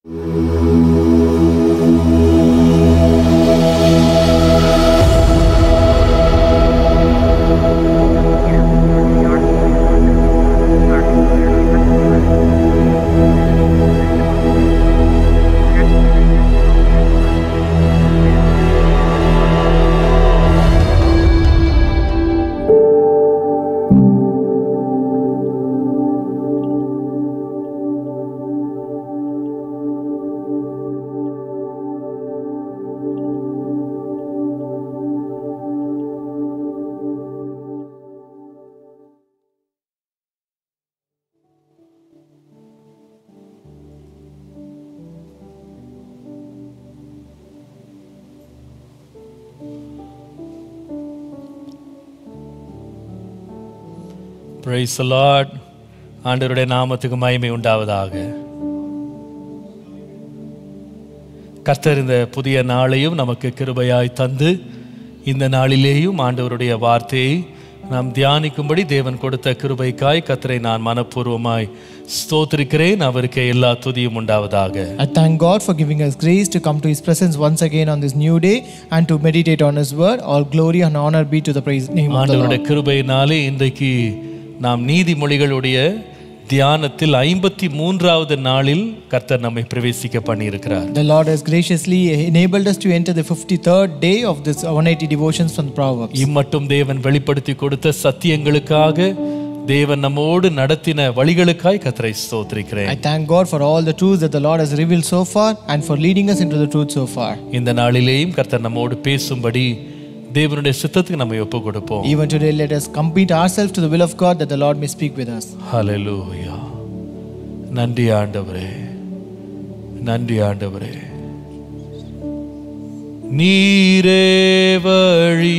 Price Lord ஆண்டவருடைய நாமத்துக்கு மகிமை உண்டாவதாக கர்த்தர் இந்த புதிய நாளையும் நமக்கு கிருபையாய் தந்து இந்த நாளிலேயும் ஆண்டவருடைய வார்த்தையை நாம் தியானிக்கும்படி தேவன் கொடுத்த கிருபைக்காய் கர்த்தரை நான் மனப்பூர்வமாய் ஸ்தோத்திரிக்கிறேன் அவருக்கு எல்லா துதியும் உண்டாவதாக I thank God for giving us grace to come to His presence once again on this new day and to meditate on His word. All glory and honor be to the praise name of the Lord. ஆண்டவருடைய கிருபையினாலே இன்றைக்கு நாம் நீதிமொழிகளுடைய தியானத்தில் ஐம்பத்தி மூன்றாவது நாளில் கர்த்தர் நம்மை பிரவேசிக்க பண்ணியிருக்கிறார் The Lord has graciously enabled us to enter the 53rd day of this 180 devotions from the Proverbs. இம்மட்டும் தேவன் வெளிப்படுத்தி கொடுத்த சத்தியங்களுக்காக தேவன் நம்மோடு நடத்தின வழிகளுக்காய் கர்த்தரை ஸ்தோத்திரிக்கிறேன் I thank God for all the truths that the Lord has revealed so far and for leading us into the truth so far. இந்த நாளிலேயும் கர்த்தர் நம்மோடு பேசும்படி தேவனுடைய சித்தத்துக்கு நம்ம ஒப்பு கொடுப்போம் Even today, let us commit ourselves to the will of God that the Lord may speak with us. ஹalleluya நன்றி ஆண்டவரே நன்றி ஆண்டவரே நீரே வழி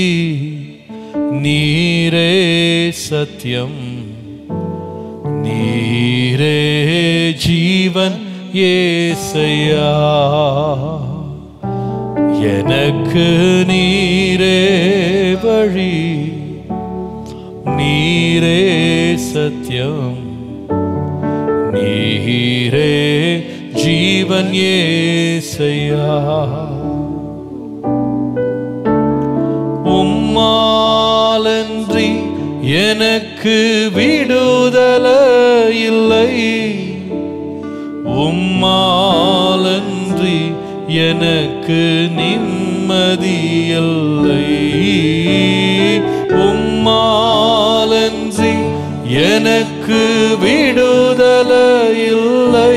நீரே சத்தியம் நீரே ஜீவன் ஏசையா எனக்கு நீரே வழி நீரே சத்தியம் நீரே ஜீவன் ஏசையா உம்மாலன்றி எனக்கு விடுதல இல்லை உம்மாலன்றி எனக்கு நிம்மதியில்லை உம்மாலன்றி எனக்கு விடுதல இல்லை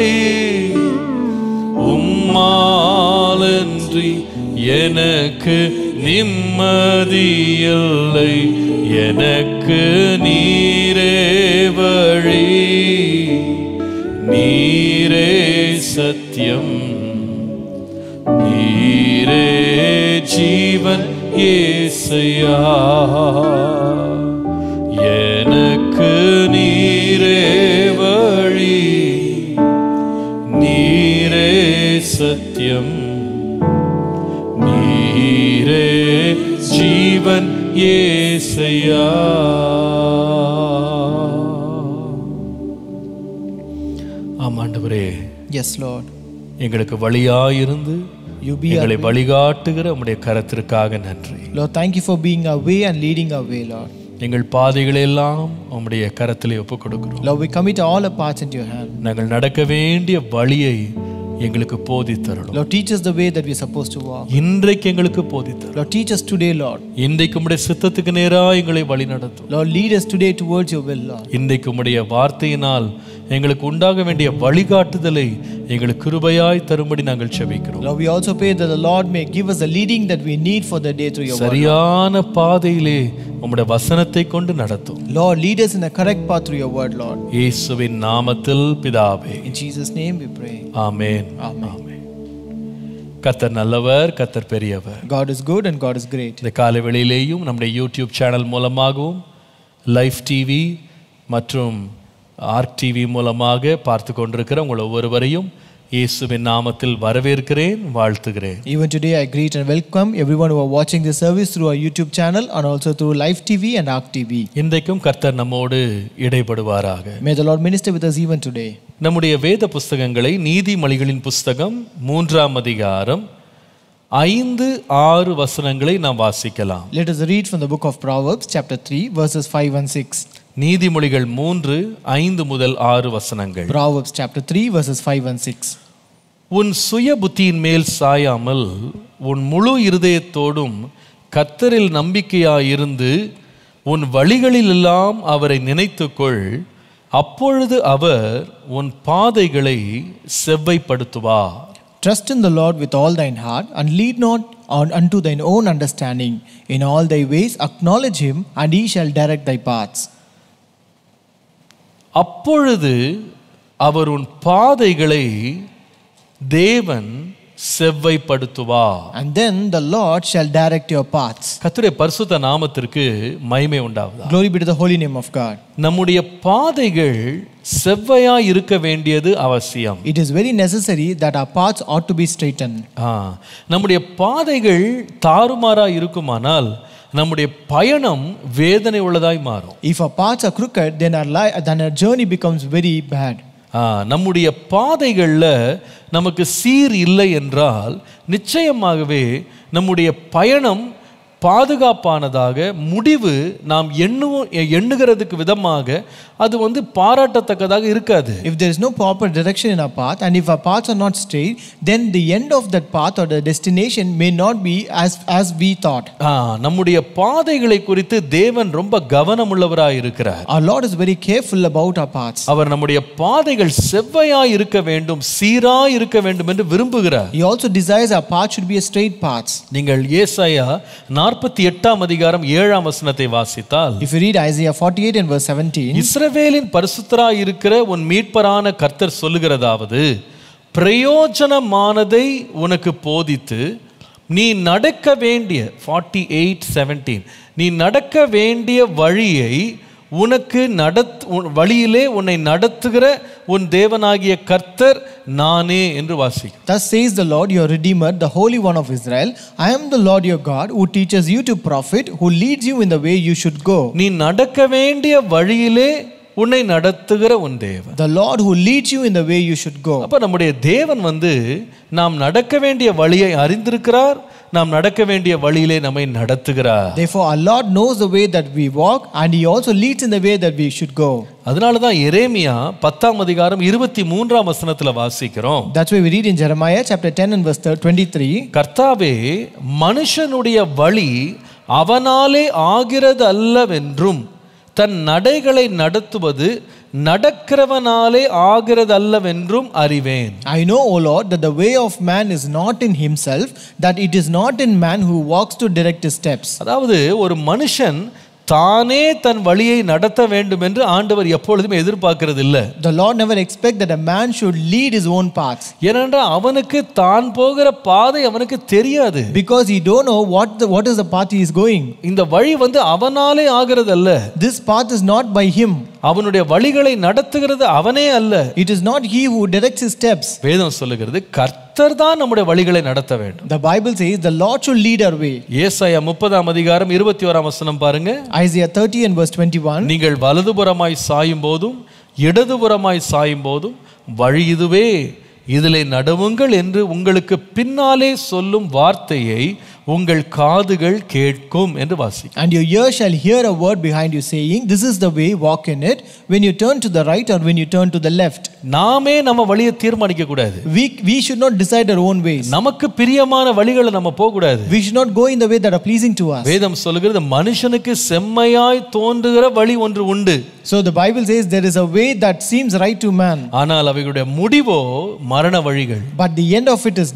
உம்மாலன்றி எனக்கு நிம்மதியில்லை எனக்கு நீரே வழி நீரே சத்தியம் நீரே ஜீவன் ஏசையா எனக்கு நீரே வழி நீரே சத்தியம் நீரே ஜீவன் ஏசையா ஆமாண்டவரே Yes, Lord. எங்களுக்கு வழியாயிருந்து You be our எங்களை வழிகாட்டுகிற உம்முடைய கரத்திற்காக நன்றி Lord, thank you for being our way and leading our way, Lord. எங்கள் பாதைகளை எல்லாம் உம்முடைய கரத்திலே ஒப்புக் கொடுக்கிறோம் Lord, we commit all our parts into your hand. நாங்கள் நடக்க வேண்டிய வழியை எங்களுக்கு போதித்தரணும் Lord, teach us the way that we're supposed to walk. இன்றைக்கு எங்களுக்கு போதித்தரும் Lord, teach us today, Lord. இன்றைக்கு உம்முடைய சித்தத்துக்கு நேரா எங்களை வழி நடத்தும் Lord, lead us today towards your will, Lord. இன்றைக்கு உம்முடைய வார்த்தையினால் எங்களுக்கு உண்டாக வேண்டிய வழிகாட்டுதலை எங்களுக்கு கிருபையாய் தரும்படி நாங்கள் செபிக்கிறோம் Lord, we also pray that the Lord may give us the leading that we need for the day through your word. சரியான பாதையிலே உம்முடைய வசனத்தை கொண்டு நடத்தும் Lord, lead us in the correct path through your word, Lord. இயேசுவின் நாமத்தில் பிதாவே In Jesus' name we pray. Amen Amen. ஆமென் கர்த்தர் நல்லவர் கர்த்தர் பெரியவர் God is good and God is great. இந்த காலை வேளையிலேயும் நம்முடைய யூடியூப் சேனல் மூலமாகவும் லைவ் டிவி மற்றும் ஆர்க் டிவி மூலமாக பார்த்து கொண்டிருக்கிற உங்கள் ஒவ்வொருவரையும் இயேசுவின் நாமத்தில் வரவேற்கிறேன் வாழ்த்துகிறேன் Even today, I greet and welcome everyone who are watching this service through our YouTube channel and also through Live TV and Arc TV. இன்றைக்கும் கர்த்தர் நம்மோடு இடைப்படுவாராக May the Lord minister with us even today. நம்முடைய வேத புஸ்தகங்களை நீதிமொழிகளின் புஸ்தகம் மூன்றாம் அதிகாரம் ஐந்து ஆறு வசனங்களை நாம் வாசிக்கலாம் Let us read from the book of Proverbs, chapter 3, verses 5 and 6. நீதிமொழிகள் மூன்று ஐந்து முதல் ஆறு வசனங்கள் Proverbs, chapter 3, verses 5 and 6. உன் சுய புத்தியின் மேல் சாயாமல் உன் முழு இருதயத்தோடும் கர்த்தரில் நம்பிக்கையாயிருந்து உன் வழிகளிலெல்லாம் அவரை நினைத்துக்கொள் அப்பொழுது அவர் உன் பாதைகளை செவ்வைப்படுத்துவார் Trust in the Lord with all thine heart, and lead not on unto thine own understanding. In all thy ways acknowledge him, and he shall direct thy paths. அப்பொழுது அவர் உன் பாதைகளை தேவன் செவ்வைப்படுத்துவார் And then the Lord shall direct your paths. கர்த்தருடைய பரிசுத்த நாமத்திற்கு மகிமை உண்டாவதா Glory be to the holy name of God. நம்முடைய பாதைகள் செவ்வையா இருக்க வேண்டியது அவசியம் It is very necessary that our paths ought to be straightened. ஆ, நம்முடைய பாதைகள் தாறுமாறா இருக்குமானால் நம்முடைய பயணம் வேதனை உள்ளதாய் மாறும் If our paths are crooked, then our, li- then our journey becomes very bad. ஆ, நம்முடைய பாதைகளில் நமக்கு சீர் இல்லை என்றால் நிச்சயமாகவே நம்முடைய பயணம் பாதுகாப்பானதாக முடிவு நாம் எண்ணுவோம் எண்ணுகிறதுக்கு விதமாக அது வந்து பாராட்டத்தக்கதாக இருக்காது If there is no proper direction in our path, and if our paths are not straight, then the end of that path or the destination may not be as, as we thought. ஆ, நம்முடைய பாதைகளை குறித்து தேவன் ரொம்ப கவனமுள்ளவராய் இருக்கிறார் Our Lord is very careful about our paths. அவர் நம்முடைய பாதைகள் செவ்வையாய் இருக்க வேண்டும் சீராய் இருக்க வேண்டும் என்று விரும்புகிறார் He also desires our path should be a straight path. நீங்கள் ஏசாயா நாற்பத்தி எட்டாம் அதிகாரம் ஏழாம் வசனத்தை வாசித்தால் If you read Isaiah 48 and verse 17, இஸ்ரவேலின் பரிசுத்தராய் இருக்கிற உன் மீட்பரான கர்த்தர் சொல்லுகிறதாவது பிரயோஜனமானதை உனக்கு போதித்து நீ நடக்க வேண்டிய ஃபார்ட்டி எயிட் செவன்டீன் நீ நடக்க வேண்டிய வழியை உனக்கு நடத் உன் வழியிலே உன்னை நடத்துகிற உன் தேவனாகிய கர்த்தர் நானே என்று வாசிக்கும் Thus says the Lord your Redeemer, the Holy One of Israel I am the Lord your God, who teaches you to profit, who leads you in the way you should go. நீ நடக்க வேண்டிய வழியிலே உன்னை நடத்துகிற உன் தேவன் The Lord who leads you in the way you should go. அப்ப நம்முடைய தேவன் வந்து நாம் நடக்க வேண்டிய வழியை அறிந்திருக்கிறார் நாம் நடக்க வேண்டிய வழியிலே நம்மை நடத்துகிறார் Therefore, our Lord knows the way that we walk, and He also leads in the way that we should go. அதனால தான் எரேமியா பத்தாம் அதிகாரம் இருபத்தி மூன்றாம் வசனத்துல வாசிக்கிறோம் That's why we read in Jeremiah chapter 10 and verse 23 கர்த்தாவே மனுஷனுடைய வழி அவனாலே ஆகிறது அல்லவென்றும் தன் நடைகளை நடத்துவது நடக்கிறவனாலே ஆகிறது அல்லவென்றும் அறிவேன் I know, O Lord, that the way of man is not in himself, that it is not in man who walks to direct his steps. அதாவது ஒரு மனுஷன் தானே தன் வழியை நடத்த வேண்டும் என்று ஆண்டவர் எப்பொழுதுமே எதிர்பார்க்கிறது இல்லை The Lord never expects that a man should lead his own paths ஏனென்றால் அவனுக்கு தான் போகிற பாதை அவனுக்கு தெரியாது because he don't know what the, what is the path he is going. இந்த வழி வந்து அவனாலே ஆகிறது அல்ல This path is not by him. அவனுடைய வழிகளை நடத்துகிறது அவனே அல்ல It is not he who directs his steps. வேதம் சொல்லுகிறது கர்த்தர் தான் நம்முடைய வழிகளை நடத்த வேண்டும் The Bible says the Lord should lead our way. ஏசாயா முப்பதாம் அதிகாரம் இருபத்தி ஓராம் வசனம் பாருங்க Isaiah 30 and verse 21. நீங்கள் வலதுபுறமாய் சாயும் போதும் இடதுபுறமாய் சாயும் போதும் வழி இதுவே இதிலே நடுவுங்கள் என்று உங்களுக்கு பின்னாலே சொல்லும் வார்த்தையை உங்கள் காதுகள் கேட்கும் என்று வாசி And your ear shall hear a word behind you saying, This is the way, walk in it, when you turn to the right or when you turn to the left. நாமே நம்ம வழியை தீர்மானிக்க கூடாது We, we should not decide our own ways. நமக்கு பிரியமான வழிகளை நம்ம போக கூடாது We should not go in the way that are pleasing to us. வேதம் சொல்லுகிறது மனுஷனுக்கு செம்மையாய் தோன்றுகிற வழி ஒன்று உண்டு So the Bible says there is a way that seems right to man, ஆனால் அவைகளுடைய முடிவோ மரண வழிகள் but the end of it is death.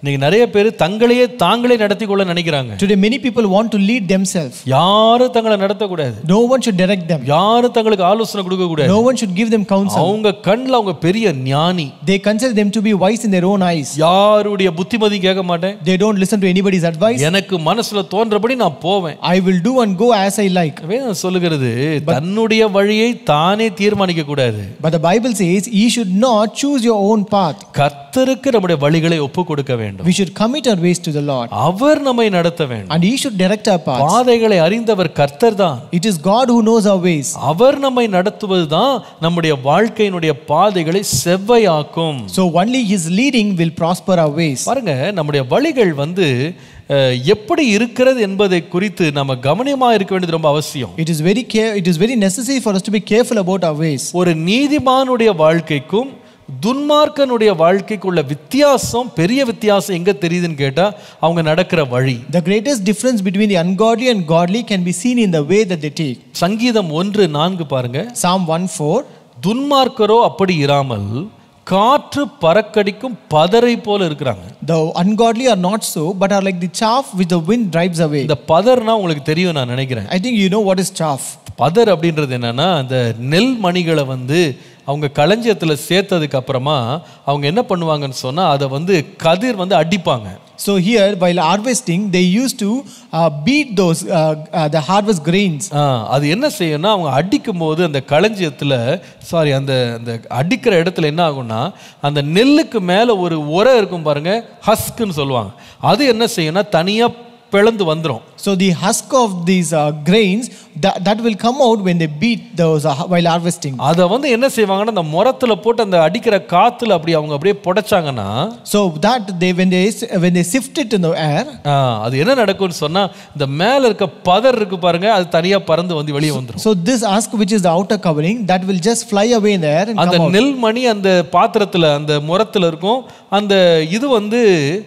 இன்னைக்கு நிறைய பேர் தங்களையே தாங்களே நடத்தி கொள்ள நினைக்கிறாங்க Today, many people want to lead themselves. யாரும் தங்களை நடத்தக்கூடாது No one should direct them. யாரும் தங்களுக்கு ஆலோசனை கொடுக்க கூடாது No one should give them counsel. அவங்க கண்ணில் அவங்க பெரிய ஞானி They consider them to be wise in their own eyes. யாருடைய புத்திமதி கேட்க மாட்டேன் They don't listen to anybody's advice. எனக்கு மனசுல தோன்றபடி நான் போவேன் I will do and go as I like. வேதம் சொல்லுகிறது தன்னுடைய வழியை தானே தீர்மானிக்க கூடாது But the Bible says, ye should not choose your own path. கர்த்தருக்கு நம்முடைய வழிகளை ஒப்பு கொடுக்க வேண்டும் We should commit our ways to the Lord. அவர் நம்மை நடத்த வேண்டும் And he should direct our paths. பாதைகளை அறிந்தவர் கர்த்தர் தான் It is God who knows our ways. அவர் நம்மை நடத்துவது தான் நம்முடைய வாழ்க்கையினுடைய பாதைகளை செவ்வையாக்கும் So only his leading will prosper our ways. பாருங்க நம்முடைய வழிகள் வந்து அஹ், எப்படி இருக்கிறது என்பதை குறித்து நம்ம கவனமா இருக்க வேண்டியது ரொம்ப அவசியம் It is very care- it is very necessary for us to be careful about our ways. ஒரு நீதிமானுடைய வாழ்க்கைக்கும் துன்மார்க்கனுடைய வாழ்க்கைக்குள்ள வித்தியாசம் பெரிய வித்தியாசம் எங்க தெரியுதுன்னு கேட்டா அவங்க நடக்கிற வழி The greatest difference between the ungodly and godly can be seen in the way that they take. சங்கீதம் ஒன்று நான்கு பாருங்க Psalm 1 4. துன்மார்க்கரோ அப்படி இராமல் காற்று பறக்கடிக்கும் பதரை போல இருக்கிறாங்க The ungodly are not so, but are like the chaff which the wind drives away. இந்த பதர்னா உங்களுக்கு தெரியும் நான் நினைக்கிறேன் I think you know what is chaff. பதர் அப்படின்றது என்னன்னா அந்த நெல் மணிகளை வந்து அவங்க களஞ்சியத்தில் சேர்த்ததுக்கு அப்புறமா அவங்க என்ன பண்ணுவாங்கன்னு சொன்னா அதை வந்து கதிர் வந்து அடிப்பாங்க So here, while harvesting, they used to uh, beat those uh, uh, the harvest grains. ஆ, அது என்ன செய்யும்னா அவங்க அடிக்கும் போது அந்த களஞ்சியத்தில் சாரி அந்த அந்த அடிக்கிற இடத்துல என்ன ஆகும்னா அந்த நெல்லுக்கு மேலே ஒரு உரை இருக்கும் பாருங்க ஹஸ்க்குன்னு சொல்லுவாங்க அது என்ன செய்யும்னா தனியாக பிளந்து வந்துடும் So the husk of these uh, grains that, that will come out when they beat those uh, while harvesting. அதை வந்து என்ன செய்வாங்கன்னா அந்த முரத்தில் போட்டு அந்த அடிக்கிற காத்துல அப்படி அவங்க அப்படியே புடைச்சாங்கன்னா So that they when they when they sift it in the air, ஆ, அது என்ன நடக்கும்னு சொன்னா இந்த மேல இருக்க பதர் இருக்கு பாருங்க அது தனியா பறந்து வந்து வெளியே வந்துடும் so this husk which is the outer covering that will just fly away in the air and அந்த come out. நெல் மணி அந்த பாத்திரத்துல அந்த முரத்துல இருக்கும் அந்த இது வந்து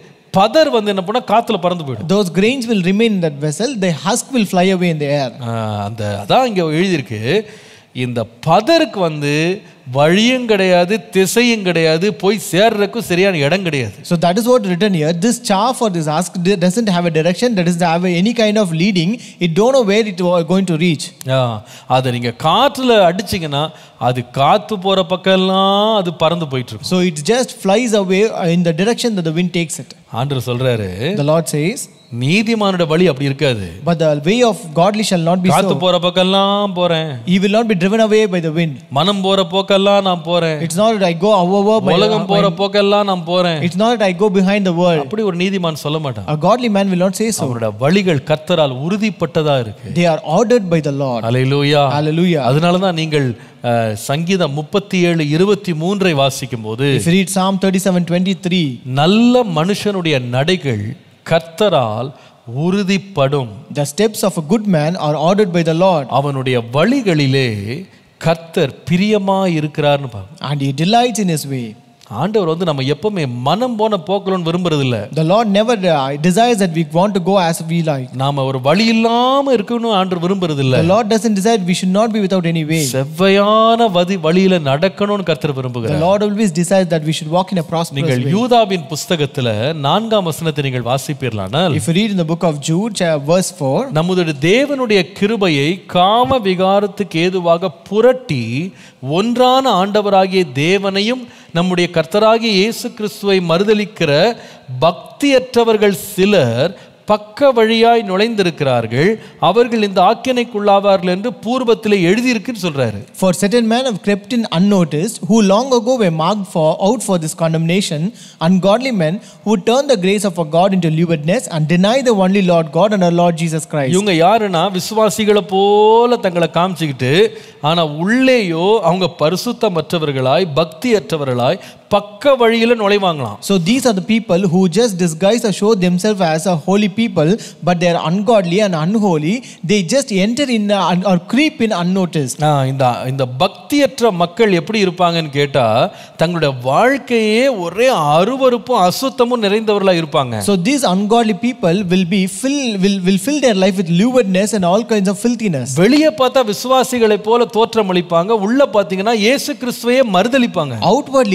பதர் வந்து என்ன பண்ணா காத்துல பறந்து போயிடும் Those grains will remain in that vessel. The husk will fly away in the air. ஆ, அந்த அதான் இங்க எழுதியிருக்கு இந்த பதருக்கு வந்து வழியும் கிடையாது திசையும் கிடையாது போய் சேர்றதுக்கும் சரியான இடம் கிடையாது So that is what written here. This chaff or this husk d- doesn't have a direction. That doesn't have any kind of leading. It don't know where it was going to reach. ஆ, அதை நீங்க காற்றுல அடிச்சீங்கன்னா அது காத்து போற பக்கம்லாம் அது பறந்து போயிட்டு இருக்கும் So it just flies away uh, in the direction that the wind takes it. ஆண்டவர் சொல்றாரு The Lord says, நீதிமானோட வழி அப்படி இருக்காது But the way of godly shall not be காத்து so. போற பக்கம்லாம் போறேன் He will not be driven away by the wind. மனம் போற போக்கெல்லாம் நான் போறேன் It's not that I go over my, உலகம் போற போக்கெல்லாம் நான் போறேன் It's not that I go behind the world. அப்படி ஒரு நீதிமான் சொல்ல மாட்டான் A godly man will not say so. அவரோட வழிகள் கர்த்தரால் உறுதிப்பட்டதா இருக்கு They are ordered by the Lord. Hallelujah Hallelujah. அதனாலதான் நீங்கள் அஹ், சங்கீதம் முப்பத்தி ஏழு இருபத்தி மூன்றை வாசிக்கும் போது If you read Psalm 37 23, நல்ல மனுஷனுடைய நடைகள் கர்த்தரால் உறுதிப்படும் the steps of a good man are ordered by the Lord, அவனுடைய வழிகளிலே கர்த்தர் பிரியமா இருக்கிறார்னு பாருங்க and he delights in his way. ஆண்டவர் வந்து நம்ம எப்பவுமே மனம் போன போக்கணும்னு விரும்புறது இல்ல The Lord never uh, desires that we want to go as we like. நாம ஒரு வழி இல்லாம இருக்கணும் ஆண்டவர் விரும்புறது இல்ல The Lord doesn't desire we should not be without any way. செவ்வையான வதி வழியில நடக்கணும்னு கர்த்தர் The விரும்புகிறார் Lord always desires that we should walk in a prosperous நீங்கள் way. யூதாவின் புஸ்தகத்துல நான்காம் வசனத்தை நீங்கள் வாசிப்பீர்களானால் If you read in the book of Jude, cha- verse 4, நம்முடைய தேவனுடைய கிருபையை காம விகாரத்துக்கு ஏதுவாக புரட்டி ஒன்றான ஆண்டவராகிய தேவனையும் நம்முடைய கர்த்தராகிய இயேசு கிறிஸ்துவை மறுதலிக்கிற பக்தியற்றவர்கள் சிலர் பக்க வழியாய் நுழைந்திருக்கிறார்கள் அவர்கள் இந்த ஆக்கினைக்குள்ளாவார்கள் என்று பூர்வத்தில் எழுதியிருக்குன்னு சொல்றாரு For certain men have crept in unnoticed, who long ago were marked for out for this condemnation, ungodly men who turn the grace of our God into lewdness and deny the only Lord God and our Lord Jesus Christ. இவங்க யாருன்னா விசுவாசிகளை போல தங்களை காமிச்சுக்கிட்டு ஆனா உள்ளேயோ அவங்க பரிசுத்தமற்றவர்களாய் பக்தியற்றவர்களாய் பக்க வழியில நுழைவாங்களாம் So these are the people who just disguise or show themselves as a holy people, but they are ungodly and unholy. They just enter in uh, un- or creep in unnoticed. ஆ, இந்த இந்த பக்தியற்ற மக்கள் எப்படி இருப்பாங்கன்னு கேட்டா தங்களுடைய வாழ்க்கையே ஒரே அருவருப்பும் அசுத்தமும் நிறைந்தவர்களா இருப்பாங்க So these ungodly people will be fill will, will fill their life with lewdness and all kinds of filthiness. வெளியே பார்த்தா விசுவாசிகளை போல தோற்றமளிப்பாங்க உள்ள பாத்தீங்கன்னா இயேசு கிறிஸ்துவையே மறுதலிப்பாங்க Outwardly, they will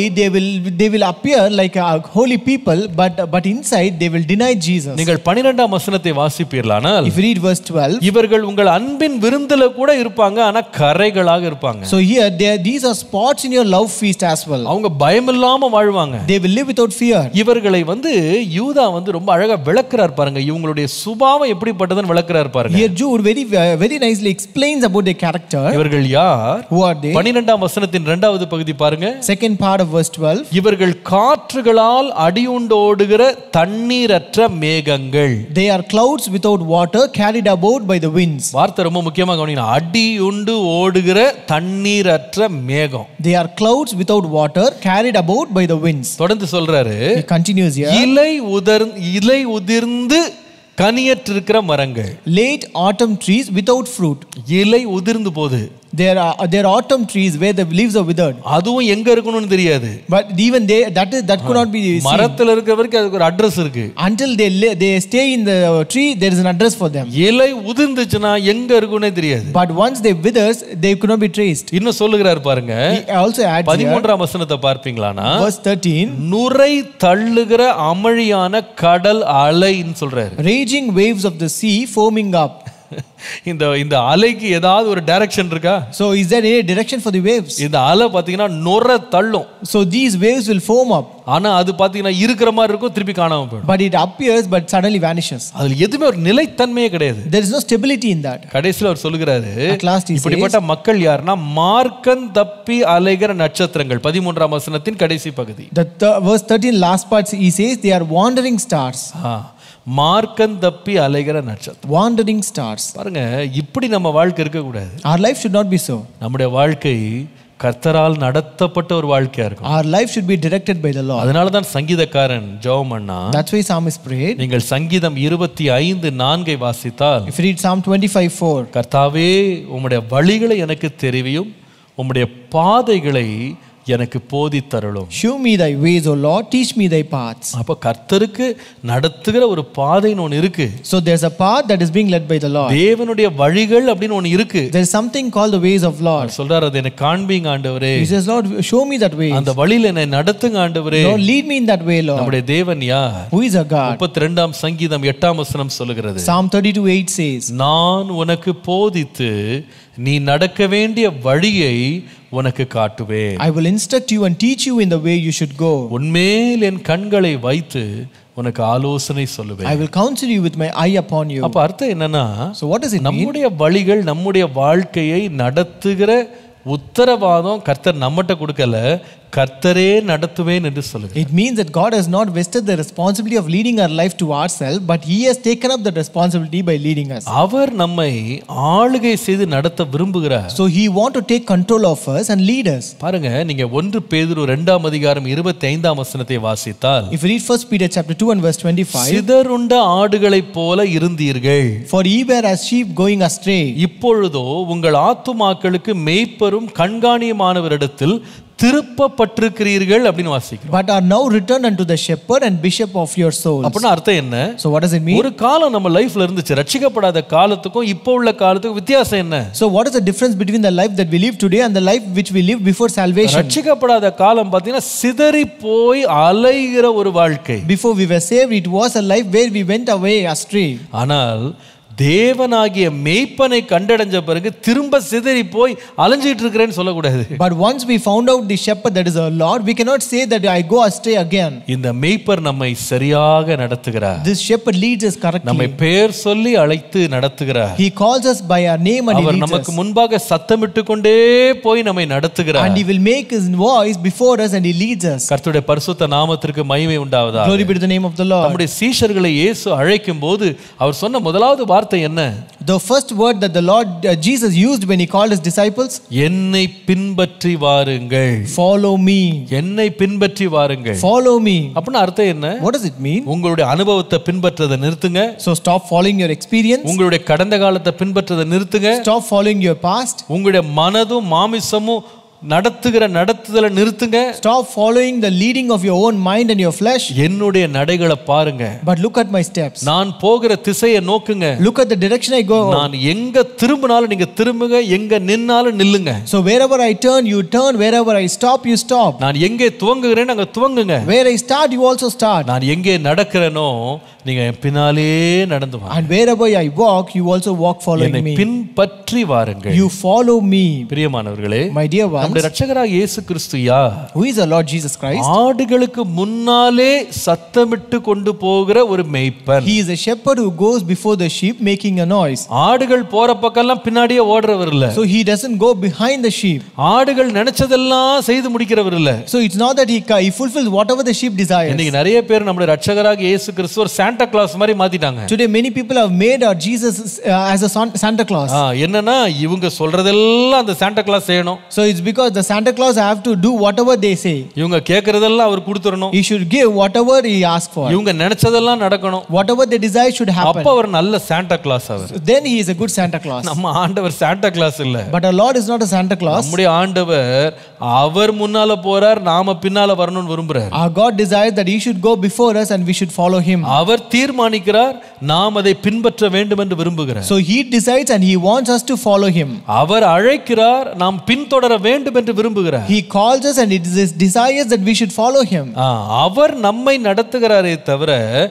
will they will appear like a holy people, but but inside they will deny Jesus. நீங்கள் பனிரெண்டாம் வசனத்தை வாசிப்பீர்களானால் If you read verse 12, இவர்கள் உங்கள் அன்பின் விருந்துல கூட இருப்பாங்க ஆனா கரைகளாக இருப்பாங்க so here there these are spots in your love feast as well. அவங்க பயமில்லாம வாழ்வாங்க They will live without fear. இவர்களை வந்து யூதா வந்து ரொம்ப அழகா விளக்குறார் பாருங்க இவங்களுடைய சுபாவம் எப்படிப்பட்டதுன்னு விளக்குறார் பாருங்க Here Jude very very nicely explains about their character. இவர்கள் யார் Who are they? பனிரெண்டாம் வசனத்தின் இரண்டாவது பகுதி பாருங்க Second part of verse 12. இவர்கள் காற்றுகளால் அடியுண்டோடுகிற தண்ணீரற்ற மேகங்கள் They are clouds without water carried about by the winds. வார்த்தை ரொம்ப முக்கியமா கவனிக்கணும் அடியுண்டு ஓடுகிற தண்ணீரற்ற மேகம் They are clouds without water carried about by the winds. தொடர்ந்து சொல்றாரு He continues here. இலை உதர் இலை உதிர்ந்து கனியற்றிருக்கிற மரங்கள் Late autumn trees without fruit. இலை உதிர்ந்து போகுது There are there are autumn trees where the leaves are withered. அதுவும் எங்க இருக்கணும்னு தெரியாது But even they that is that could not be seen. மரத்துல இருக்கிற வரைக்கும் அதுக்கு ஒரு அட்ரஸ் இருக்கு until they li- they stay in the tree. There is an address for them. இலை உதிர்ந்துச்சுன்னா எங்க இருக்குன்னே தெரியாது But once they withers, they could not be traced. இன்னும் சொல்லுகிறார் பாருங்க He also adds here, பதிமூன்றாம் வசனத்தை பார்ப்பீங்களானா verse 13, நுரை தள்ளுகிற அமளியான கடல் அலைன்னு சொல்றாரு raging waves of the sea foaming up. இந்த இந்த அலைக்கு ஏதாவது ஒரு டைரக்ஷன் இருக்கா So is there any direction for the waves? இந்த அலை பாத்தீங்கன்னா நுரை தள்ளும் So these waves will foam up, ஆனா அது பாத்தீங்கன்னா இருக்கிற மாதிரி இருக்கும் திருப்பி காணாம போயிடும் but it appears but suddenly vanishes. அதுல எதுவுமே ஒரு நிலைத்தன்மையே கிடையாது There is no stability in that. கடைசியில் அவர் சொல்லுகிறாரு At last he says, இப்படிப்பட்ட மக்கள் யாருன்னா மார்க்கன் தப்பி அலைகிற நட்சத்திரங்கள் பதிமூன்றாம் வசனத்தின் கடைசி பகுதி the th- verse 13 last part he says they are wandering stars. ஆ, மார்க்கன் தப்பி அலைகிற நட்சத்திரம் Wandering stars. பாருங்க இப்படி நம்ம வாழ்க்கை இருக்கக்கூடாது Our life should not be so. நம்முடைய வாழ்க்கை கர்த்தரால் நடத்தப்பட்ட ஒரு வாழ்க்கையா இருக்கும் Our life should be directed by the Lord. அதனால தான் சங்கீதக்காரன் ஜெபம் பண்ணா That's why psalmist prayed. நீங்கள் சங்கீதம் இருபத்தி ஐந்து நான்கை வாசித்தால் If you read Psalm 25 4, கர்த்தாவே உம்முடைய வழிகளை எனக்கு தெரிவியும் உம்முடைய பாதைகளை எனக்கு போதித்தருளும் show me thy ways, O Lord, teach me thy paths. அப்போ கர்த்தருக்கு நடத்துகிற ஒரு பாதைன்னு ஒன்று இருக்கு So there's a path that is being led by the Lord. தேவனுடைய வழிகள் அப்படின்னு ஒன்று இருக்கு There's something called the ways of Lord. அவர் சொல்றாரு அது எனக்கு காண்பீங்க ஆண்டவரே He says, Lord, show me that way. அந்த வழியில என்னை நடத்துங்க ஆண்டவரே Lord, lead me in that way, Lord. நம்முடைய தேவன் யார் Who is a God? முப்பத்தி ரெண்டாம் சங்கீதம் எட்டாம் வசனம் சொல்லுகிறது Psalm 32 8 says, நான் உனக்கு போதித்து நீ நடக்க வேண்டிய வழியை உனக்கு காட்டுவேன் I will instruct you and teach you in the way you should go. உன்மேல் என் கண்களை வைத்து உனக்கு ஆலோசனை சொல்லுவேன் I will counsel you with my eye upon you. அப்ப அர்த்தம் என்னன்னா So what does it mean? நம்முடைய வழிகள் நம்முடைய வாழ்க்கையை நடத்துகிற உத்தரவாதம் கர்த்தர் நம்மகிட்ட கொடுக்கல கர்த்தரே நடத்துவேன் என்று சொல்லுங்க It means that God has not vested the responsibility of leading our life to ourselves, but He has taken up that responsibility by leading us. அவர் நம்மை ஆளுகை செய்து நடத்த விரும்புகிறார் So He want to take control of us and lead us. பாருங்க நீங்க ஒன்று பேதுரு ரெண்டாம் அதிகாரம் இருபத்தி ஐந்தாம் வசனத்தை வாசித்தால் If you read 1 Peter chapter 2 and verse 25, சிதறுண்ட ஆடுகளைப் போல இருந்தீர்கள் For ye were as sheep going astray, இப்பொழுதோ உங்கள் ஆத்துமாக்களுக்கு மேய்ப்பரும் கண்காணியமானவரிடத்தில் திருப்பப்பட்டிருக்கிறீர்கள் அப்படின்னு வாசிக்கிறோம் but are now returned unto the shepherd and bishop of your souls. அப்படின்னா அர்த்தம் என்ன So what does it mean? ஒரு காலம் நம்ம லைஃப்ல இருந்துச்சு ரட்சிக்கப்படாத காலத்துக்கும் இப்போ உள்ள காலத்துக்கும் வித்தியாசம் என்ன So what is the difference between the life that we live today and the life which we lived before salvation? ரட்சிக்கப்படாத காலம் பார்த்தீங்கன்னா சிதறி போய் அலைகிற ஒரு வாழ்க்கை Before we were saved, it was a life where we went away astray. ஆனால் தேவனாகிய மேய்ப்பனை கண்டடைஞ்ச பிறகு திரும்ப சிதறி போய் அலைஞ்சிட்டு இருக்கிறேன்னு சொல்லக்கூடாது But once we found out the shepherd that is our Lord, we cannot say that I go astray again. இந்த மேய்ப்பர் நம்மை சரியாக நடத்துகிறார் This shepherd leads us நம்மை correctly. பெயர் சொல்லி அழைத்து நடத்துகிறார் He calls us by our name and he our leads நமக்கு us. முன்பாக சத்தமிட்டு கொண்டே போய் நம்மை நடத்துகிறார் And he will make his voice before us and he leads us. கர்த்தருடைய பரிசுத்த நாமத்திற்கு மகிமை உண்டாவதா Glory be to the name of the Lord. நம்முடைய சீஷர்களை இயேசு அழைக்கும் போது அவர் சொன்ன முதலாவது வார்த்தை என்ன The first word that the Lord uh, Jesus used when he called his disciples, என்னை பின்பற்றி வாருங்கள் follow me. என்னை பின்பற்றி வாருங்கள் Follow me. அப்படின்னு அர்த்தம் என்ன What does it mean? உங்களுடைய அனுபவத்தை பின்பற்றதை நிறுத்துங்க So stop following your experience. உங்களுடைய கடந்த காலத்தை பின்பற்றதை நிறுத்துங்க Stop following your past. உங்களுடைய மனதும் மாமிசமும் நடத்துகிற நடத்துதலை நிறுத்துங்க Stop following the leading of your own mind and your flesh, என்னுடைய நடைகளை பாருங்க but look at my steps. நான் போகிற திசையை நோக்குங்க Look at the direction I go. நான் எங்க திரும்பினாலும் நீங்க திரும்புங்க எங்க நின்னாலும் நில்லுங்க So wherever I turn, you turn. Wherever I stop, you stop. நான் எங்கே துவங்குகிறேன் அங்க துவங்குங்க Where I start, you also start. நான் எங்கே நடக்கிறேனோ நீங்க என் பின்னாலே நடந்து வாங்க And wherever I walk, you also walk following என்னை me. பின்பற்றி வாருங்கள் You follow me. பிரியமானவர்களே My dear ones, நம்முடைய ரட்சகராக இயேசு கிறிஸ்து யார் who is the Lord Jesus Christ? ஆடுகளுக்கு முன்னாலே சத்தமிட்டு கொண்டு போகிற ஒரு மேய்ப்பன் He is a shepherd who goes before the sheep making a noise. ஆடுகள் போற பக்கம்லாம் பின்னாடியே ஓடுறவர் இல்ல So he doesn't go behind the sheep. ஆடுகள் நினைச்சதெல்லாம் செய்து முடிக்கிறவர் இல்ல So it's not that he, ca- he fulfills whatever the sheep desires. இன்னைக்கு நிறைய பேர் நம்முடைய ரட்சகராக இயேசு கிறிஸ்து ஒரு சாண்டா கிளாஸ் மாதிரி மாத்திட்டாங்க Today, many people have made our Jesus uh, as a San- Santa Claus. ஆ, என்னன்னா இவங்க சொல்றதெல்லாம் அந்த சாண்டா கிளாஸ் செய்யணும் So it's because the Santa Claus have to do whatever they say. இவங்க கேட்கறதெல்லாம் அவர் கொடுத்துடணும் He should give whatever he asks for. இவங்க நினைச்சதெல்லாம் நடக்கணும் Whatever they desire should happen. அப்ப அவர் நல்ல சாண்டா கிளாஸ் அவர் Then he is a good Santa Claus. நம்ம ஆண்டவர் சாண்டா கிளாஸ் இல்ல But our Lord is not a Santa Claus. நம்முடைய ஆண்டவர் அவர் முன்னால போறார் நாம பின்னால வரணும்னு விரும்புறார் Our God desires that he should go before us and we should follow him. அவர் தீர்மானிக்கிறார் நாம் அதை பின்பற்ற வேண்டும் என்று விரும்புகிறார் So he decides and he wants us to follow him. அவர் அழைக்கிறார் நாம் பின்தொடர வேண்டும் என்று விரும்புகிறார் He calls us and it is his desires that we should follow him. ஆ, அவர் நம்மை நடத்துகிறாரே தவிர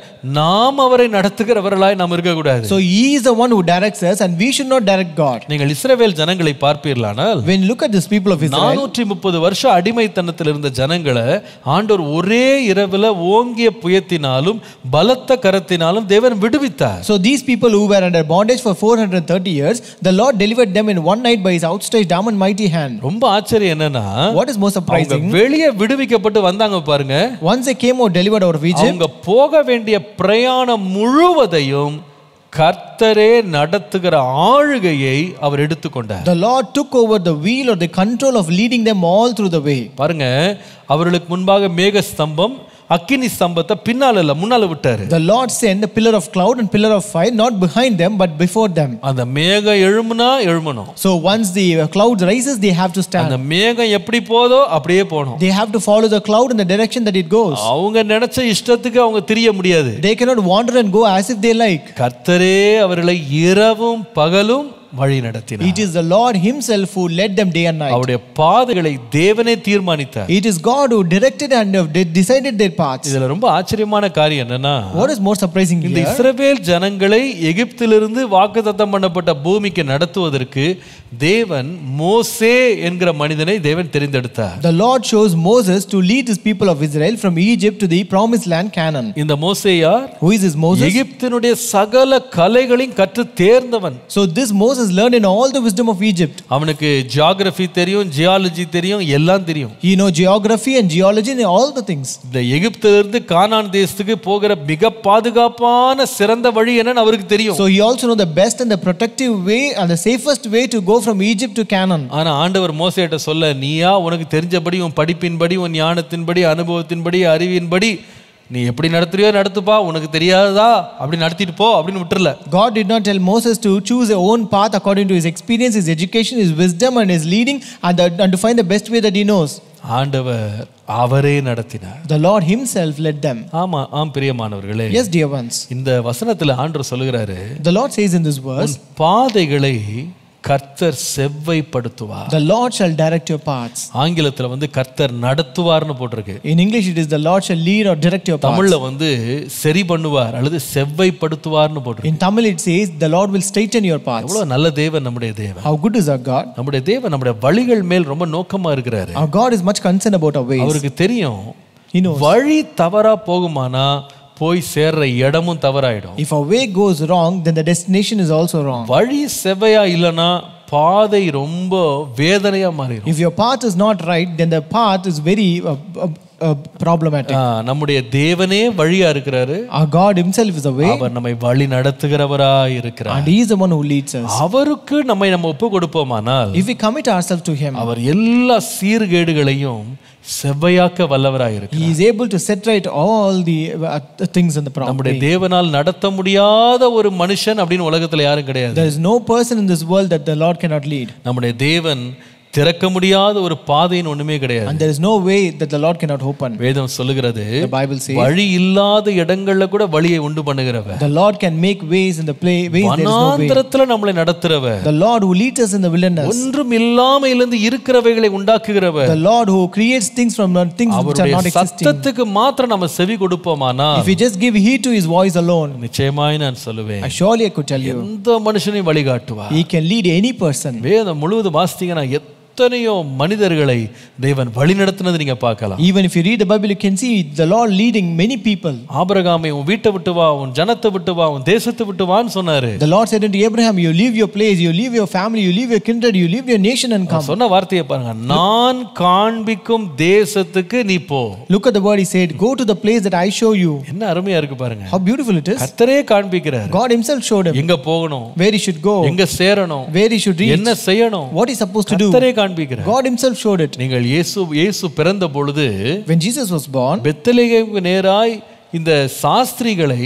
நாம் அவரை நடத்துகிறவர்களாய் நாம் இருக்கக்கூடாது So he is the one who directs us and we should not direct God. நீங்கள் இஸ்ரவேல் ஜனங்களை பார்ப்பீர்களானால் When you look at these people of Israel, நானூற்றி முப்பது வருஷம் அடிமைத்தனத்தில் இருந்த ஜனங்களை ஆண்டவர் ஒரே இரவுல ஓங்கிய புயத்தினாலும் பலத்த கரத்தினாலும் தேவன் விடுவித்தார் so these people who were under bondage for 430 years, the Lord delivered them in one night by his outstretched arm and mighty hand. ரொம்ப ஆச்சரியம் என்னன்னா What is more அவங்க surprising? வெளியே விடுவிக்கப்பட்டு வந்தாங்க பாருங்க Once they came out delivered out of Egypt, அவங்க போக வேண்டிய பிரயாணம் முழுவதையும் கர்த்தரே நடத்துகிற ஆளுகையை அவர் எடுத்துக்கொண்டார் the Lord took over the wheel or the control of leading them all through the way. பாருங்க அவர்களுக்கு முன்பாக மேக ஸ்தம்பம் அக்கினி ஸ்தம்பத்தை பின்னால இல்ல முன்னால விட்டாரு The Lord sent a pillar of cloud and pillar of fire, not behind them, but before them. அந்த மேகம் எழும்புனா எழும்பணும் So once the uh, cloud rises, they have to stand. அந்த மேகம் எப்படி போதோ அப்படியே போகணும் They have to follow the cloud in the direction that it goes. அவங்க நினைச்ச இஷ்டத்துக்கு அவங்க தெரிய முடியாது They cannot wander and go as if they like. கர்த்தரே அவர்களை இரவும் பகலும் வழி நடத்தினார் It is the Lord Himself who led them day and night. அவருடைய பாதைகளை தேவனே தீர்மானித்தார் It is God who directed and uh, de- decided their paths. இதுல ரொம்ப ஆச்சரியமான காரியம் என்னன்னா What is more surprising இந்த here? இஸ்ரவேல் ஜனங்களை எகிப்திலிருந்து வாக்குத்தத்தம் பண்ணப்பட்ட பூமிக்கு நடத்துவதற்கு தேவன் மோசே என்கிற மனிதனை தேவன் தெரிந்தெடுத்தார் The Lord chose Moses to lead His people of Israel from Egypt to the promised land Canaan. இந்த மோசே யார் Who is this Moses? எகிப்தினுடைய சகல கலைகளையும் கற்று தேர்ந்தவன் So this Moses learned in all the wisdom of Egypt. அவனுக்கு geography தெரியும் ஜியாலஜி தெரியும் எல்லாம் தெரியும் He know geography and geology and all the things. இந்த எகிப்திலிருந்து கானான் தேசத்துக்கு போகிற மிக பாதுகாப்பான சிறந்த வழி என்னன்னு அவருக்கு தெரியும் So he also know the best and the protective way and the safest way to go from Egypt to Canaan. ஆனா ஆண்டவர் மோசேட்ட சொல்ல நீயா உனக்கு தெரிஞ்சபடி உன் படிப்பின்படி உன் ஞானத்தின்படி அனுபவத்தின்படி அறிவின்படி நீ எப்படி நடத்துறியோ நடத்துப்பா உனக்கு தெரியாததா அப்படி நடத்திட்டு போ அப்படின்னு விட்டுறல God did not tell Moses to choose a own path according to his experience, his education, his wisdom, and his leading, and, the, and to find the best way that he knows. ஆண்டவர் அவரே நடத்தினார் The Lord Himself led them. ஆமா ஆம் பிரியமானவர்களே Yes, dear ones. இந்த வசனத்துல ஆண்டவர் சொல்லுகிறாரு The Lord says in this verse, உன் பாதைகளை கர்த்தர் செவ்வைப்படுத்துவார் The Lord shall direct your paths. ஆங்கிலத்துல வந்து கர்த்தர் நடத்துவார்னு போட்டிருக்கு In English, it is the Lord shall lead or direct your paths. தமிழ்ல வந்து சரி பண்ணுவார் அல்லது செவ்வைப்படுத்துவார்னு போட்டிருக்கு In Tamil, it says, The Lord will straighten your paths. எவ்வளவு நல்ல தேவன் நம்முடைய தேவன் How good is our God? நம்முடைய தேவன் நம்முடைய வழிகள் மேல் ரொம்ப நோக்கமா இருக்கிறாரு Our God is much concerned about our ways. அவருக்கு தெரியும் He knows. வழி தவறா போகுமானா போய் சேர்ற இடமும் தவறாயிடும் If our way goes wrong, then the destination is also wrong. வழி செவ்வையா இல்லைன்னா பாதை ரொம்ப வேதனையா மாறிடும் If your path is not right, then the path is very uh, uh, uh, problematic. ஆ, நம்முடைய தேவனே வழியா இருக்கிறாரு Our God Himself is the way, அவர் நம்மை வழி நடத்துகிறவரா இருக்கிறார் and He is the one who leads us. அவருக்கு நம்மை நம்ம ஒப்பு கொடுப்போமானால் If we commit ourselves to Him, அவர் எல்லா சீர்கேடுகளையும் செவ்வையாக்க வல்லவராய் இருக்கு He is able to set right all the uh, the things in the problem. நம்முடைய தேவனால் நடத்த முடியாத ஒரு மனுஷன் அப்படின்னு உலகத்துல யாரும் கிடையாது There is no person in this world that the Lord cannot lead. நம்முடைய தேவன் திறக்க முடியாத ஒரு பாதைன்னு ஒண்ணுமே கிடையாது And there is no way that the Lord cannot open. வேதம் சொல்லுகிறது The Bible says வழி இல்லாத இடங்கள்ல கூட வழியை உண்டு பண்ணுகிறவ the Lord can make ways in the play ways there is no way. வனாந்திரத்துல நம்மளை நடத்துறவ The Lord who leads us in the wilderness. ஒன்றும் இல்லாமையிலிருந்து இருக்கிறவைகளை உண்டாக்குகிறவ The Lord who creates things from non- things which are அவருடைய not existing. சத்தத்துக்கு மாத்திரம் நம்ம செவி கொடுப்போமானா If we just give heed to his voice alone, நிச்சயமாய் நான் சொல்லுவேன் I surely I could tell you, எந்த மனுஷனையும் வழிகாட்டுவா he can lead any person. வேதம் முழுவதும் வாசித்தீங்கன்னா எத்தனையோ மனிதர்களை தேவன் வழி நடத்தினது நீங்க பார்க்கலாம் Even if you read the Bible, you can see the Lord leading many people. ஆபிரகாமை உன் வீட்டை விட்டு வா உன் ஜனத்தை விட்டு வா உன் தேசத்தை விட்டு வான்னு சொன்னாரு The Lord said unto Abraham, You leave your place, you leave your family, you leave your kindred, you leave your nation and come. சொன்ன வார்த்தையை பாருங்க நான் காண்பிக்கும் தேசத்துக்கு நீ போ Look at the word he said, Go to the place that I show you. என்ன அருமையா இருக்கு பாருங்க How beautiful it is. கர்த்தரே காண்பிக்கிறார் God himself showed him எங்க போகணும் where he should go, எங்க சேரணும் where he should reach, என்ன செய்யணும் what he's supposed to do. கர்த்தரே காண்பிக்கிறார் God himself showed it. நீங்கள் இயேசு இயேசு பிறந்த பொழுது When Jesus was born, பெத்தலேகேமுக்கு நேராய் இந்த சாஸ்திரிகளை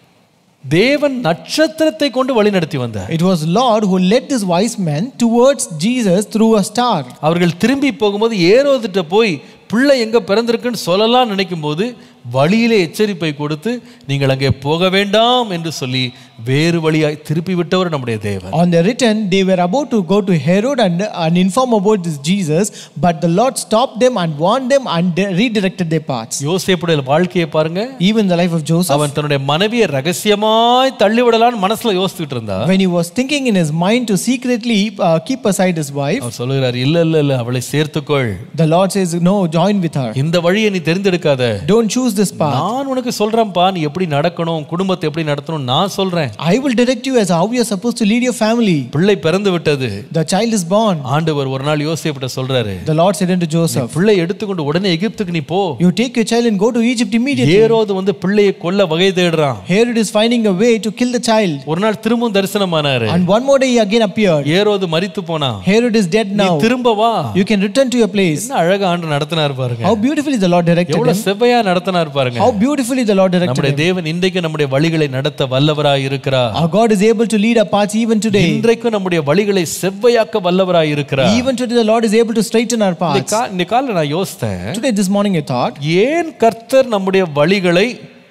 தேவன் நட்சத்திரத்தை கொண்டு வழிநடத்தி வந்தார் it was Lord who led these wise men towards Jesus through a star. அவர்கள் திரும்பி போகும்போது ஏரோதுட்ட போய் பிள்ளை எங்க பிறந்திருக்குன்னு சொல்லலாம் நினைக்கும் போது வழியிலே எச்சரிப்பை கொடுத்து நீங்கள் அங்கே போக வேண்டாம் என்று சொல்லி வேறு வழியாய் திருப்பி விட்டவர் நம்முடைய தேவன் On the return, they were about to go to Herod and, and inform about this Jesus, but the Lord stopped them and warned them and de- redirected their paths. யோசேப்புடைய வாழ்க்கையை பாருங்க Even the life of Joseph, அவன் தன்னுடைய மனைவியை ரகசியமாய் தள்ளிவிடலான்னு மனசுல யோசிச்சுட்டு இருந்தா when he was thinking in his mind to secretly uh, keep aside his wife, அவர் சொல்லுகிறார் இல்ல இல்ல இல்ல அவளை சேர்த்துக்கொள் the Lord says, No, join with her. இந்த வழியை நீ தெரிந்தெடுக்காத Don't choose this path. நான் உனக்கு சொல்றேன்ப்பா நீ எப்படி நடக்கணும் குடும்பத்தை எப்படி நடத்தணும் நான் சொல்றேன் I will direct you as how you're supposed to lead your family. பிள்ளை பிறந்து விட்டது The child is born. ஆண்டவர் ஒரு நாள் யோசேப்பிட்ட சொல்றாரு The Lord said unto Joseph, பிள்ளை எடுத்துக்கொண்டு உடனே எகிப்துக்கு நீ போ You take your child and go to Egypt immediately. ஏரோது வந்து பிள்ளையை கொல்ல வகை தேடுறான் Herod is finding a way to kill the child. ஒரு நாள் திரும்பவும் தரிசனமானாரு And one more day he again appeared. ஏரோது மரித்து போனான் Herod is dead நீ now. திரும்ப வா You can return to your place. என்ன அழகா ஆண்டு நடத்தினார் பாருங்க How beautifully the Lord directed எவ்வளவு him. செவ்வையா நடத்தினார் பாருங்க How beautifully the Lord directed நம்முடைய him. தேவன் இன்றைக்கு நம்முடைய வழிகளை நடத்த வல்லவராய் இருக்கிறார் Our God is able to lead our paths even today. இன்றைக்கும் நம்முடைய வழிகளை செவ்வையாக்க வல்லவராய் இருக்கிறார் Even today the Lord is able to straighten our இந்த paths. கா- இந்த காலில் நான் யோசித்தேன் Today this morning I thought, ஏன் கர்த்தர் நம்முடைய வழிகளை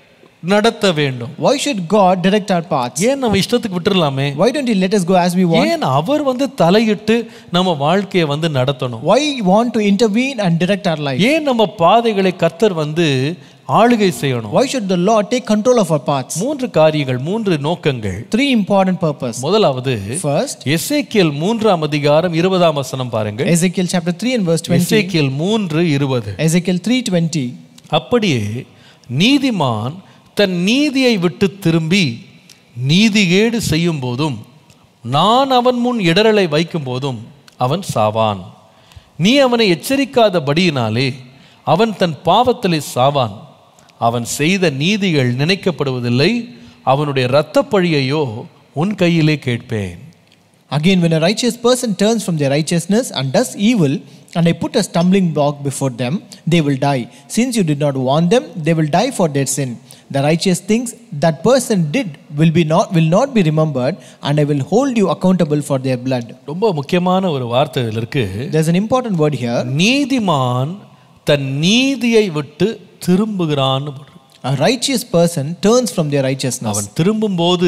நடத்த வேண்டும் why should God direct our paths? ஏன் நம்ம இஷ்டத்துக்கு விட்டுறலாமே Why don't He let us go as we want? ஏன் அவர் வந்து தலையிட்டு நம்ம வாழ்க்கையை வந்து நடத்தணும் Why want to intervene and direct our life? ஏன் நம்ம பாதைகளை கர்த்தர் வந்து ஆளுகை செய்யணும் Why should the Lord take control of our paths? மூன்று காரியங்கள் மூன்று நோக்கங்கள் Three important purposes. முதலாவது First, எசேக்கியல் மூன்றாம் அதிகாரம் இருபதாம் வசனம் பாருங்கள் Ezekiel chapter 3 and verse 20. Ezekiel மூன்று இருபது Ezekiel 3:20. அப்படியே நீதிமான் தன் நீதியை விட்டு திரும்பி நீதிகேடு செய்யும் போதும் நான் அவன் முன் இடரலை வைக்கும் போதும் அவன் சாவான் நீ அவனை எச்சரிக்காதபடியினாலே அவன் தன் பாவத்திலே சாவான் அவன் செய்த நீதிகள் நினைக்கப்படுவதில்லை அவனுடைய இரத்தப் பழியையோ உன் கையிலே கேட்பேன் Again, when a righteous person turns from their righteousness and does evil, and I put a stumbling block before them, they will die. Since you did not warn them, they will die for their sin. The righteous things that person did will be not will not be remembered, and I will hold you accountable for their blood. ரொம்ப முக்கியமான ஒரு வார்த்தை இதில் இருக்கு There's an important word here. நீதிமான் தன் நீதியை விட்டு திரும்புகிறான்னு போட்டிருக்கு. A righteous person turns from their righteousness. அவன் திரும்பும்போது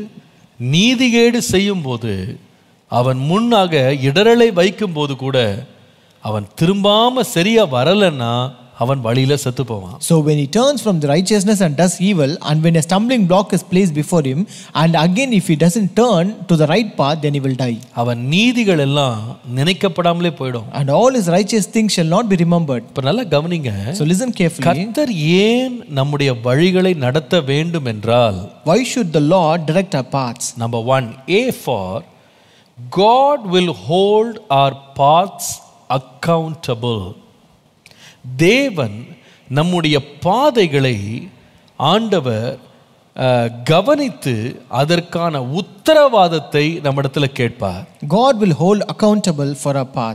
நீதிகேடு செய்யும்போது அவன் முன்னாக இடரலை வைக்கும்போது கூட அவன் திரும்பாம சரியா வரலன்னா அவன் வழியில செத்து போவான் So when he turns from the righteousness and does evil, and when a stumbling block is placed before him, and again if he doesn't turn to the right path, then he will die. அவன் நீதிகள் எல்லாம் நினைக்கப்படாமலே போயிடும் And all his righteous things shall not be remembered. இப்ப நல்லா கவனிங்க So listen carefully. கர்த்தர் ஏன் நம்முடைய வழிகளை நடத்த வேண்டும் என்றால் Why should the Lord direct our paths? Number one A for God will hold our paths accountable தேவன் நம்முடைய பாதைகளை ஆண்டவர் அஹ், கவனித்து அதற்கான உத்தரவாதத்தை நம்மிடத்துல கேட்பார் God will hold accountable for our paths.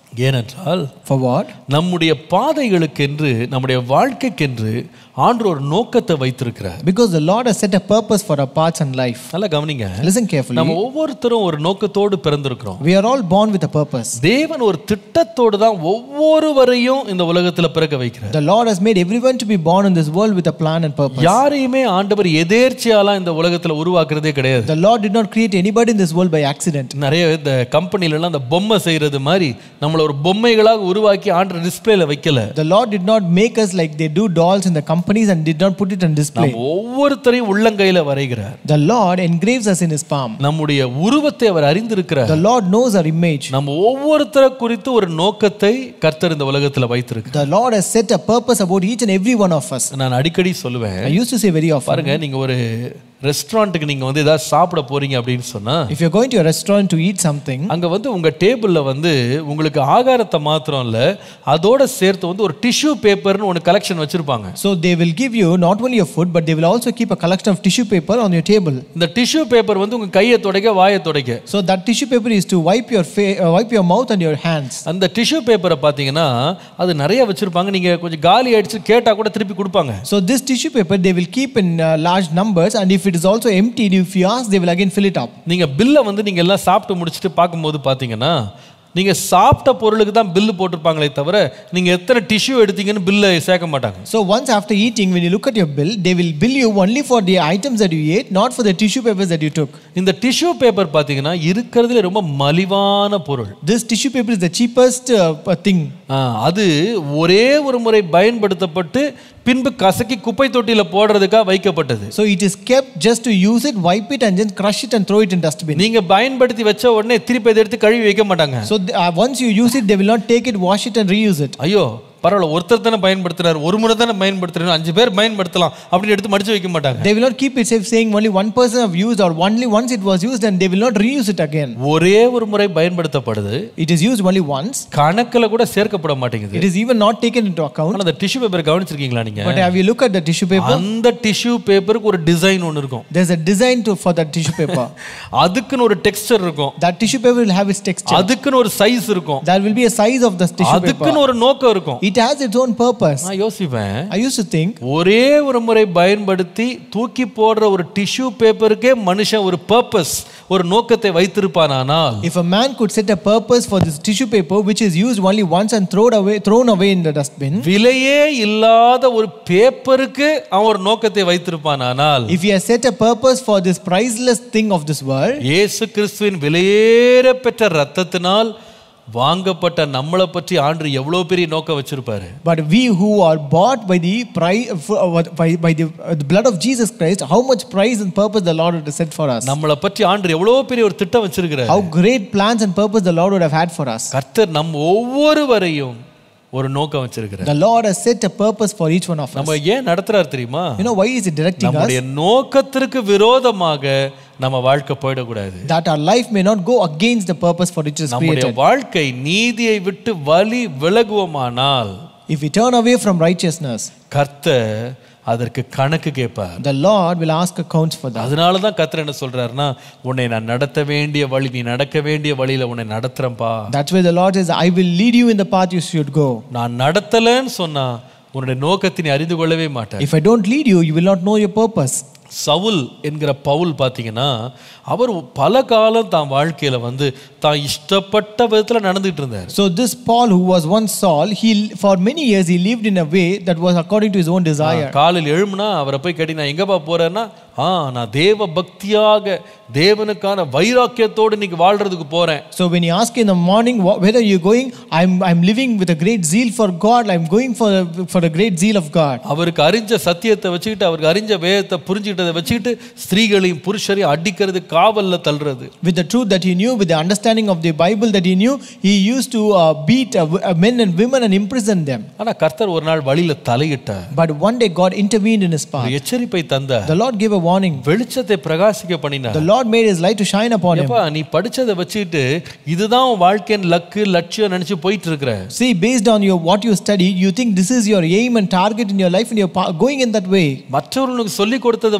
ஏனென்றால் For what? நம்முடைய பாதைகளுக்கென்று நம்முடைய வாழ்க்கைக்கென்று ஆண்டு ஒரு நோக்கத்தை வைத்திருக்கிறார் Because the Lord has set a purpose for our paths and life. நல்லா கவனிங்க Listen carefully. நம்ம ஒவ்வொருத்தரும் ஒரு நோக்கத்தோடு பிறந்திருக்கிறோம் We are all born with a purpose. தேவன் ஒரு திட்டத்தோடு தான் ஒவ்வொருவரையும் இந்த உலகத்துல பிறக்க வைக்கிறார் The Lord has made everyone to be born in this world with a plan and purpose. யாரையுமே ஆண்டவர் எதேர்ச்சியாலாம் இந்த உலகத்துல உருவாக்குறதே கிடையாது The Lord did not create anybody in this world by accident. நிறைய இந்த கம்பெனில எல்லாம் அந்த பொம்மை செய்யறது மாதிரி நம்மள ஒரு பொம்மைகளாக உருவாக்கி ஆண்டர் டிஸ்பிளேல வைக்கல The Lord did not make us like they do dolls in the companies and did not put it on display. நம்ம ஒவ்வொருத்தரையும் உள்ளங்கையில வரைகிறார் The Lord engraves us in his palm. நம்முடைய உருவத்தை அவர் அறிந்திருக்கிறார் The Lord knows our image. நம்ம ஒவ்வொருத்தரை குறித்து ஒரு நோக்கத்தை கர்த்தர் இந்த உலகத்துல வைத்திருக்கிறார் The Lord has set a purpose about each and every one of us. நான் அடிக்கடி சொல்லுவேன் I used to say very often பாருங்க நீங்க ஒரு ரெஸ்டாரண்ட்டுக்கு நீங்க வந்து ஏதாவது சாப்பிட போறீங்க அப்படின்னு சொன்னா if you're going to a restaurant to eat something, அங்க வந்து உங்க டேபிள்ல வந்து உங்களுக்கு ஆகாரத்தை மாத்திரம் இல்ல அதோட சேர்த்து வந்து ஒரு டிஷ்யூ பேப்பர்னு ஒன்று கலெக்ஷன் வச்சிருப்பாங்க so they will give you not only your food, but they will also keep a collection of tissue paper on your table. இந்த டிஷ்யூ பேப்பர் வந்து உங்க கையை துடைக்க வாயை துடைக்க So that tissue paper is to wipe your fa- uh, wipe your mouth and your hands. அந்த tissue பேப்பரை பார்த்தீங்கன்னா அது நிறைய வச்சிருப்பாங்க நீங்க கொஞ்சம் காலி அடிச்சு கேட்டா கூட திருப்பி கொடுப்பாங்க So this tissue paper they will keep in uh, large numbers, and if it is also emptied, if you ask, they will again fill it up. நீங்க பில்லை வந்து நீங்க எல்லாம் சாப்பிட்டு முடிச்சுட்டு பார்க்கும்போது பார்த்தீங்கன்னா நீங்க சாப்பிட்ட பொருளுக்கு தான் பில்லு போட்டிருப்பாங்களே தவிர நீங்க எத்தனை டிஷ்யூ எடுத்தீங்கன்னு பில்லை சேர்க்க மாட்டாங்க So once after eating, when you look at your bill, they will bill you only for the items that you ate, not for the tissue papers that you took. இந்த tissue paper பார்த்தீங்கன்னா இருக்கிறதுல ரொம்ப மலிவான பொருள் This tissue paper is the cheapest uh, thing. ஆ, அது ஒரே ஒரு முறை பயன்படுத்தப்பட்டு பின்பு கசக்கி குப்பை தொட்டியில போடுறதுக்காக வைக்கப்பட்டது So it is kept just to use it, wipe it, and then crush it and throw it in dustbin. நீங்க பயன்படுத்தி வச்ச உடனே திருப்பி அதை எடுத்து கழுவி வைக்க மாட்டாங்க So th- uh, once you use it, they will not take it, wash it, and reuse it. ஐயோ பரவாயில்ல ஒருத்தர் தானே பயன்படுத்துறாரு ஒரு முறை தானே பயன்படுத்துறாரு அஞ்சு பேர் பயன்படுத்தலாம் அப்படின்னு எடுத்து மடிச்சு வைக்க மாட்டாங்க They will not keep it safe, saying only one person have used or only once it was used, and they will not reuse it again. ஒரே ஒரு முறை பயன்படுத்தப்படுது It is used only once. கணக்குல கூட சேர்க்கப்பட மாட்டேங்குது It is even not taken into account. ஆனா அந்த tissue paper கவனிச்சிருக்கீங்களா நீங்க But have you looked at the tissue paper? அந்த டிஷ்யூ பேப்பருக்கு ஒரு டிசைன் ஒன்று இருக்கும் There's a design to for that tissue paper. அதுக்குன்னு ஒரு டெக்ஸ்டர் இருக்கும் that tissue paper will have its texture. அதுக்குன்னு ஒரு சைஸ் இருக்கும் There will be a size of the tissue paper. அதுக்குன்னு ஒரு நோக்கம் இருக்கும் It has its own purpose. நான் யோசிப்பேன் I used to think ஒரே ஒரு முறை பயன்படுத்தி தூக்கி போடுற ஒரு டிஷ்யூ பேப்பருக்கே மனுஷன் ஒரு பர்பஸ் ஒரு நோக்கத்தை வைத்திருப்பானானால் if a man could set a purpose for this tissue paper which is used only once and thrown away thrown away in the dustbin, விலையே இல்லாத ஒரு பேப்பருக்கு அவன் ஒரு நோக்கத்தை வைத்திருப்பானானால் if he has set a purpose for this priceless thing of this world, இயேசு கிறிஸ்துவின் விலையேற பெற்ற ரத்தத்தினால் வாங்கப்பட்ட நம்மளை பற்றி ஆண்டு எவ்வளவு பெரிய நோக்கம் வச்சிருப்பாரு but we who are bought by the price by, by the, uh, the blood of Jesus Christ, how much price and purpose the Lord would have set for us. நம்மளை பற்றி ஆண்டு எவ்வளவு பெரிய ஒரு திட்டம் வச்சிருக்கிறார் How great plans and purpose the Lord would have had for us. கர்த்தர் நம் ஒவ்வொருவரையும் ஒரு நோக்கம் வச்சிருக்கிறார் The Lord has set a purpose for each one of us. நம்ம ஏன் நடத்துறாரு தெரியுமா You know why is it directing us? நம்முடைய நோக்கத்திற்கு விரோதமாக நம்ம வாழ்க்கை போயிடக்கூடாது that our life may not go against the purpose for which it is நம்முடைய created. வாழ்க்கை நீதியை விட்டு வழி விலகுவோமானால் If we turn away from righteousness, கர்த்தர் அதற்கு கணக்கு கேட்பார் the Lord will ask accounts for that. அதனால தான் கர்த்தர் என்ன சொல்றாருன்னா உன்னை நான் நடத்த வேண்டிய வழி நீ நடக்க வேண்டிய வழியில உன்னை நடத்துறேன்பா That's why the Lord says, I will lead you in the path you should go. நான் நடத்தலைன்னு சொன்னா உன்னுடைய நோக்கத்தை நீ அறிந்து கொள்ளவே மாட்டேன் If I don't lead you, you will not know your purpose. Saul என்கிற பவுல் பார்த்தீங்கன்னா அவர் பல காலம் தான் வாழ்க்கையில வந்து தான் இஷ்டப்பட்ட விதத்துல நடந்துகிட்டு இருந்தார் So this Paul, who was once Saul, he for many years he lived in a way that was according to his own desire. காலையில் எழும்புனா அவரை போய் கேட்டி நான் எங்கப்பா போறேன்னா ஆ நான் தேவ பக்தியாக தேவனுக்கான வைராக்கியத்தோடு இன்னைக்கு வாழ்றதுக்கு போறேன் So when you ask in the morning wh- whether you're going, I'm I'm living with a great zeal for God. I'm going for a, for a great zeal of God. அவருக்கு அறிஞ்ச சத்தியத்தை வச்சுக்கிட்டு அவருக்கு அறிஞ்ச வேதத்தை புரிஞ்சுக்கிட்டதை வச்சுக்கிட்டு ஸ்திரீகளையும் புருஷரையும் அடிக்கிறது காவல்ல தள்ளுறது With the truth that he knew, with the understanding of the Bible that he knew, he used to uh, beat uh, w- uh, men and women and imprison them. ஆனா கர்த்தர் ஒரு நாள் வழியில தலையிட்டார் But one day God intervened in his path. ஒரு எச்சரிப்பை தந்தார் The Lord gave a warning. வெளிச்சத்தை பிரகாசிக்க பண்ணினார் The Lord made his light to shine upon him. ஏப்பா நீ படிச்சதை வச்சுக்கிட்டு இதுதான் உன் வாழ்க்கையின் லக்கு லட்சியம் நினைச்சு போயிட்டு இருக்கிற See, based on your what you studied, you think this is your aim and target in your life, and you're pa- going in that way. மற்றவர்களுக்கு சொல்லி கொடுத்ததை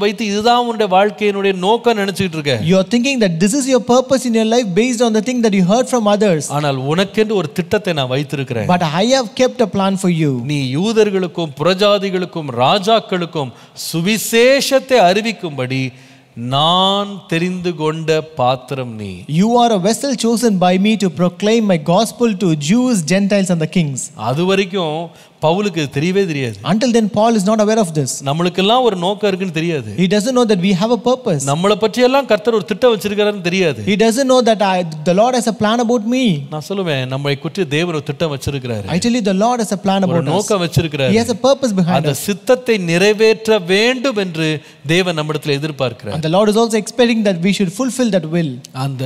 வைத்து இதுதான் உன்னுடைய வாழ்க்கையினுடைய நோக்கம் நினைச்சிட்டு இருக்க You are thinking that this is your purpose in your life based on the thing that you heard from others. ஆனால் உனக்கென்று ஒரு திட்டத்தை நான் வைத்திருக்கிறேன் But I have kept a plan for you. நீ யூதர்களுக்கும் புரஜாதிகளுக்கும் ராஜாக்களுக்கும் சுவிசேஷத்தை அறிவிக்கும்படி நான் தெரிந்து கொண்ட பாத்திரம் நீ You are a vessel chosen by me to proclaim my gospel to Jews, Gentiles, and the kings. அது வரைக்கும் பவுலுக்கு இது தெரியவே தெரியாது Until then, Paul is not aware of this. நம்மளுக்கெல்லாம் ஒரு நோக்கம் இருக்குன்னு தெரியாது He doesn't know that we have a purpose. நம்மளை பற்றியெல்லாம் கர்த்தர் ஒரு திட்டம் வச்சிருக்காருன்னு தெரியாது He doesn't know that I, the Lord has a plan about me. நான் சொல்லுவேன் நம்மை குறித்து தேவன் ஒரு திட்டம் வச்சிருக்கிறாரு I tell you, the Lord has a plan ஒரு about us. நோக்கம் வச்சிருக்கிறாரு He has a purpose behind அந்த us. சித்தத்தை நிறைவேற்ற வேண்டும் என்று தேவன் நம்மிடத்தில் எதிர்பார்க்கிறார் And the Lord is also expecting that we should fulfill that will. அந்த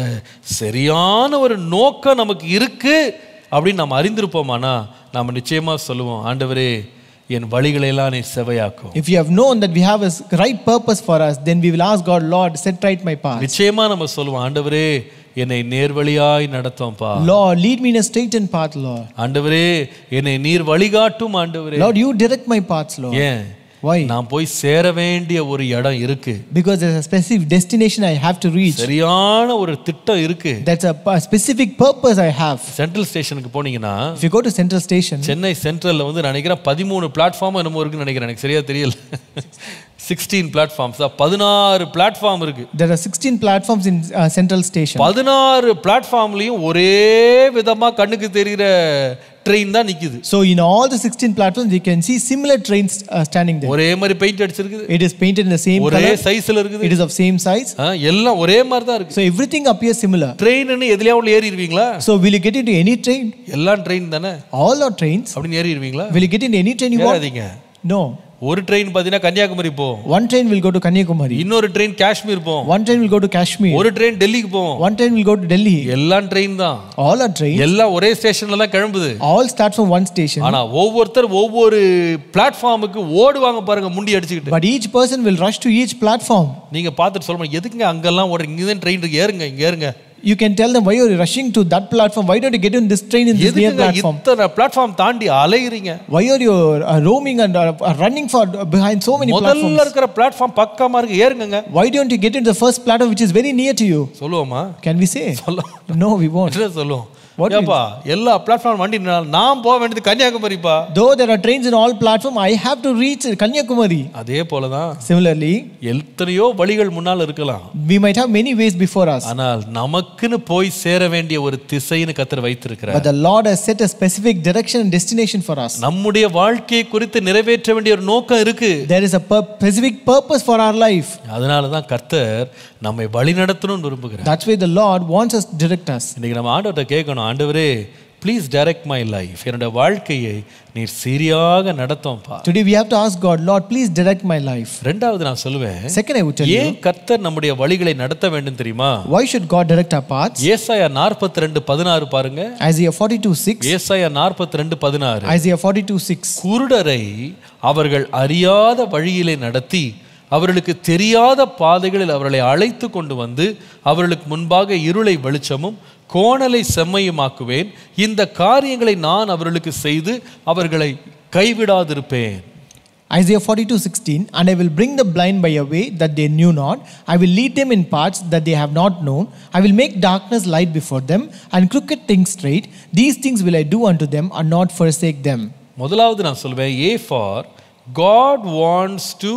சரியான ஒரு நோக்கம் நமக்கு இருக்கு அப்படின்னு நம்ம அறிந்திருப்போமானா நாம நிச்சயமா சொல்லுவோம் ஆண்டவரே என் வழிகளை எல்லாம் நீ செவையாக்கும் If you have known that we have a s- right purpose for us, then we will ask God, Lord, set right my path. நிச்சயமா நம்ம சொல்லுவோம் ஆண்டவரே என்னை நேர்வழியாய் நடத்தும்பா Lord, lead me in a straightened path, Lord. ஆண்டவரே என்னை நீர் வழிகாட்டும் ஆண்டவரே Lord, you direct my paths, Lord. ஏன் Why? நான் போய் சேர வேண்டிய ஒரு இடம் இருக்கு Because there's a specific destination I have to reach. சரியான ஒரு திட்டம் இருக்கு That's a, a specific purpose I have. Central ஸ்டேஷனுக்கு போனீங்கன்னா If you go to Central Station, Chennai சென்ட்ரல்ல வந்து நான் நினைக்கிறேன் பதிமூணு பிளாட்ஃபார்ம் என்னமோ இருக்குன்னு நினைக்கிறேன் எனக்கு சரியா தெரியல சிக்ஸ்டீன் பிளாட்ஃபார்ம்ஸ் பதினாறு பிளாட்ஃபார்ம் இருக்கு there are 16 platforms in uh, Central Station. பதினாறு பிளாட்ஃபார்ம்லயும் ஒரே விதமா கண்ணுக்கு தெரிகிற ட்ரெயின் தான் நிக்குது So, in all the 16 platforms, you can see similar trains uh, standing there. ஒரே மாதிரி பெயிண்ட் அடிச்சிருக்குது It is painted in the same ஒரே color, சைஸ்ல இருக்குது it is of same size. ஆ, எல்லாம் ஒரே மாதிரி தான் இருக்கு So, everything appears similar. ட்ரெயின்னு எதுலயா உள்ள ஏறிடுவீங்களா So, will you get into any train? எல்லாம் ட்ரெயின் தானே All are trains. அப்படின்னு ஏறிடுவீங்களா Will you get into any train you want? ஏறாதீங்க No. ஒரு ட்ரெயின் பார்த்தீங்கன்னா கன்னியாகுமரி போகும் One train will go to Kanyakumari. இன்னொரு ட்ரெயின் காஷ்மீர் போகும் One train will go to Kashmir. ஒரு ட்ரெயின் டெல்லிக்கு போகும் One train will go to Delhi. எல்லாம் ட்ரெயின் தான் All are trains. எல்லாம் ஒரே ஸ்டேஷன்ல தான் கிளம்புது All start from one station. ஆனா ஒவ்வொருத்தர் ஒவ்வொரு பிளாட்ஃபார்முக்கு ஓடுவாங்க பாருங்க முண்டி அடிச்சுக்கிட்டு But each person will rush to each platform. நீங்க பார்த்துட்டு சொல்லணும் எதுக்குங்க அங்கெல்லாம் ஓடுறீங்க இங்க தான் ட்ரெயின் இருக்கு ஏறுங்க இங்க ஏறுங்க You can tell them why you're rushing to that platform. Why don't you get in this train in this near எதுக்குங்க platform? இத்தனை பிளாட்ஃபார்ம் தாண்டி அலையுறீங்க Why are you uh, roaming and uh, uh, running for behind so many முதல்ல platforms? இருக்கிற platform பக்கமா இருக்கு ஏறுங்க Why don't you get into the first platform which is very near to you? சொல்லுவோமா Can we say? சொல்ல No, we won't. என்ன சொல்லுவோம் What will- ஏப்பா எல்லா பிளாட்ஃபார்ம் வண்டி நின்னாலும் நான் போக வேண்டியது கன்னியாகுமரிப்பா Though there are trains in all platform, I have to reach Kanyakumari. அதே போலதான் Similarly, எத்தனையோ வழிகள் முன்னால் இருக்கலாம் we might have many ways before us. ஆனால் நமக்குன்னு போய் சேர வேண்டிய ஒரு திசைன்னு கத்தர் வைத்திருக்கிறார் But the Lord has set a specific direction and destination for us. நம்முடைய வாழ்க்கையை குறித்து நிறைவேற்ற வேண்டிய ஒரு நோக்கம் இருக்கு There is a pur- specific purpose for our life. அதனால தான் கர்த்தர் நம்மை வழி நடத்தணும்னு விரும்புகிறார் That's why the Lord wants us to direct us. இன்னைக்கு நம்ம ஆண்டவர்கிட்ட கேட்கணும் ஆண்டவரே ப்ளீஸ் டைரக்ட் மை லைஃப் என்னோட வாழ்க்கையை நீர் சரியாக நடத்தும்ப்பா Today we have to ask God, Lord, please direct my life. ரெண்டாவது நான் சொல்லுவேன் Second, I would tell you, ஏன் கர்த்தர் நம்முடைய வழிகளை நடத்த வேண்டும் தெரியுமா why should God direct our paths? ஏசாயா நாற்பத்தி ரெண்டு பதினாறு பாருங்க Isaiah 42 6. ஏசாயா நாற்பத்தி ரெண்டு பதினாறு Isaiah 42 6. குருடரை அவர்கள் அறியாத வழியிலே நடத்தி அவர்களுக்கு தெரியாத பாதைகளில் அவர்களை அழைத்து கொண்டு வந்து அவர்களுக்கு முன்பாக இருளை வெளிச்சமும் கோணலை செம்மையுமாக்குவேன் இந்த காரியங்களை நான் அவர்களுக்கு செய்து அவர்களை கைவிடாதிருப்பேன் Isaiah 42 16. And I will bring the blind by a way that they knew not. I will lead them in paths that they have not known. I will make darkness light before them and crooked things straight. These things will I do unto them and not forsake them. முதலாவது நான் சொல்வேன் A for God wants to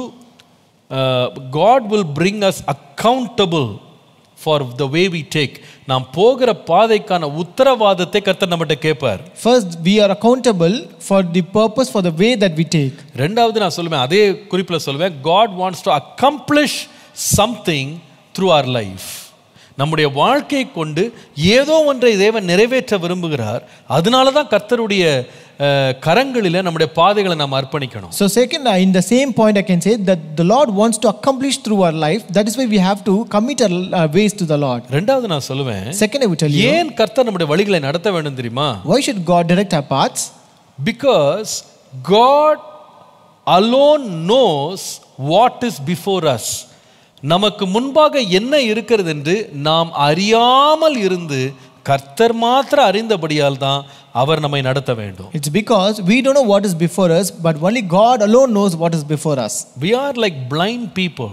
God will bring us accountable for the way we take நாம் போகிற பாதைக்கான உத்தரவாதத்தை கர்த்தர் நம்மகிட்ட கேட்பார் First, we are accountable for the purpose for the way that we take. ரெண்டாவது நான் சொல்லுவேன் அதே குறிப்பில் சொல்லுவேன் God wants to accomplish something through our life நம்முடைய வாழ்க்கையை கொண்டு ஏதோ ஒன்றை தேவன் நிறைவேற்ற விரும்புகிறார் அதனால தான் கர்த்தருடைய அஹ், கரங்களில் நம்முடைய பாதைகளை நாம் அர்ப்பணிக்கணும் So, second, uh, in the same point, I can say that the Lord wants to accomplish through our life. That is why we have to commit our uh, ways to the Lord. ரெண்டாவது நான் சொல்லுவேன் Second, I would tell you, ஏன் கர்த்தர் நம்முடைய வழிகளை நடத்த வேண்டும் தெரியுமா why should God direct our paths? Because God alone knows what is before us நமக்கு முன்பாக என்ன இருக்கிறது என்று நாம் அறியாமல் இருந்து கர்த்தர் மாத்திரம் அறிந்தபடியால் தான் அவர் நம்மை நடத்த வேண்டும் It's because we don't know what is before us, but only God alone knows what is before us. we are like blind people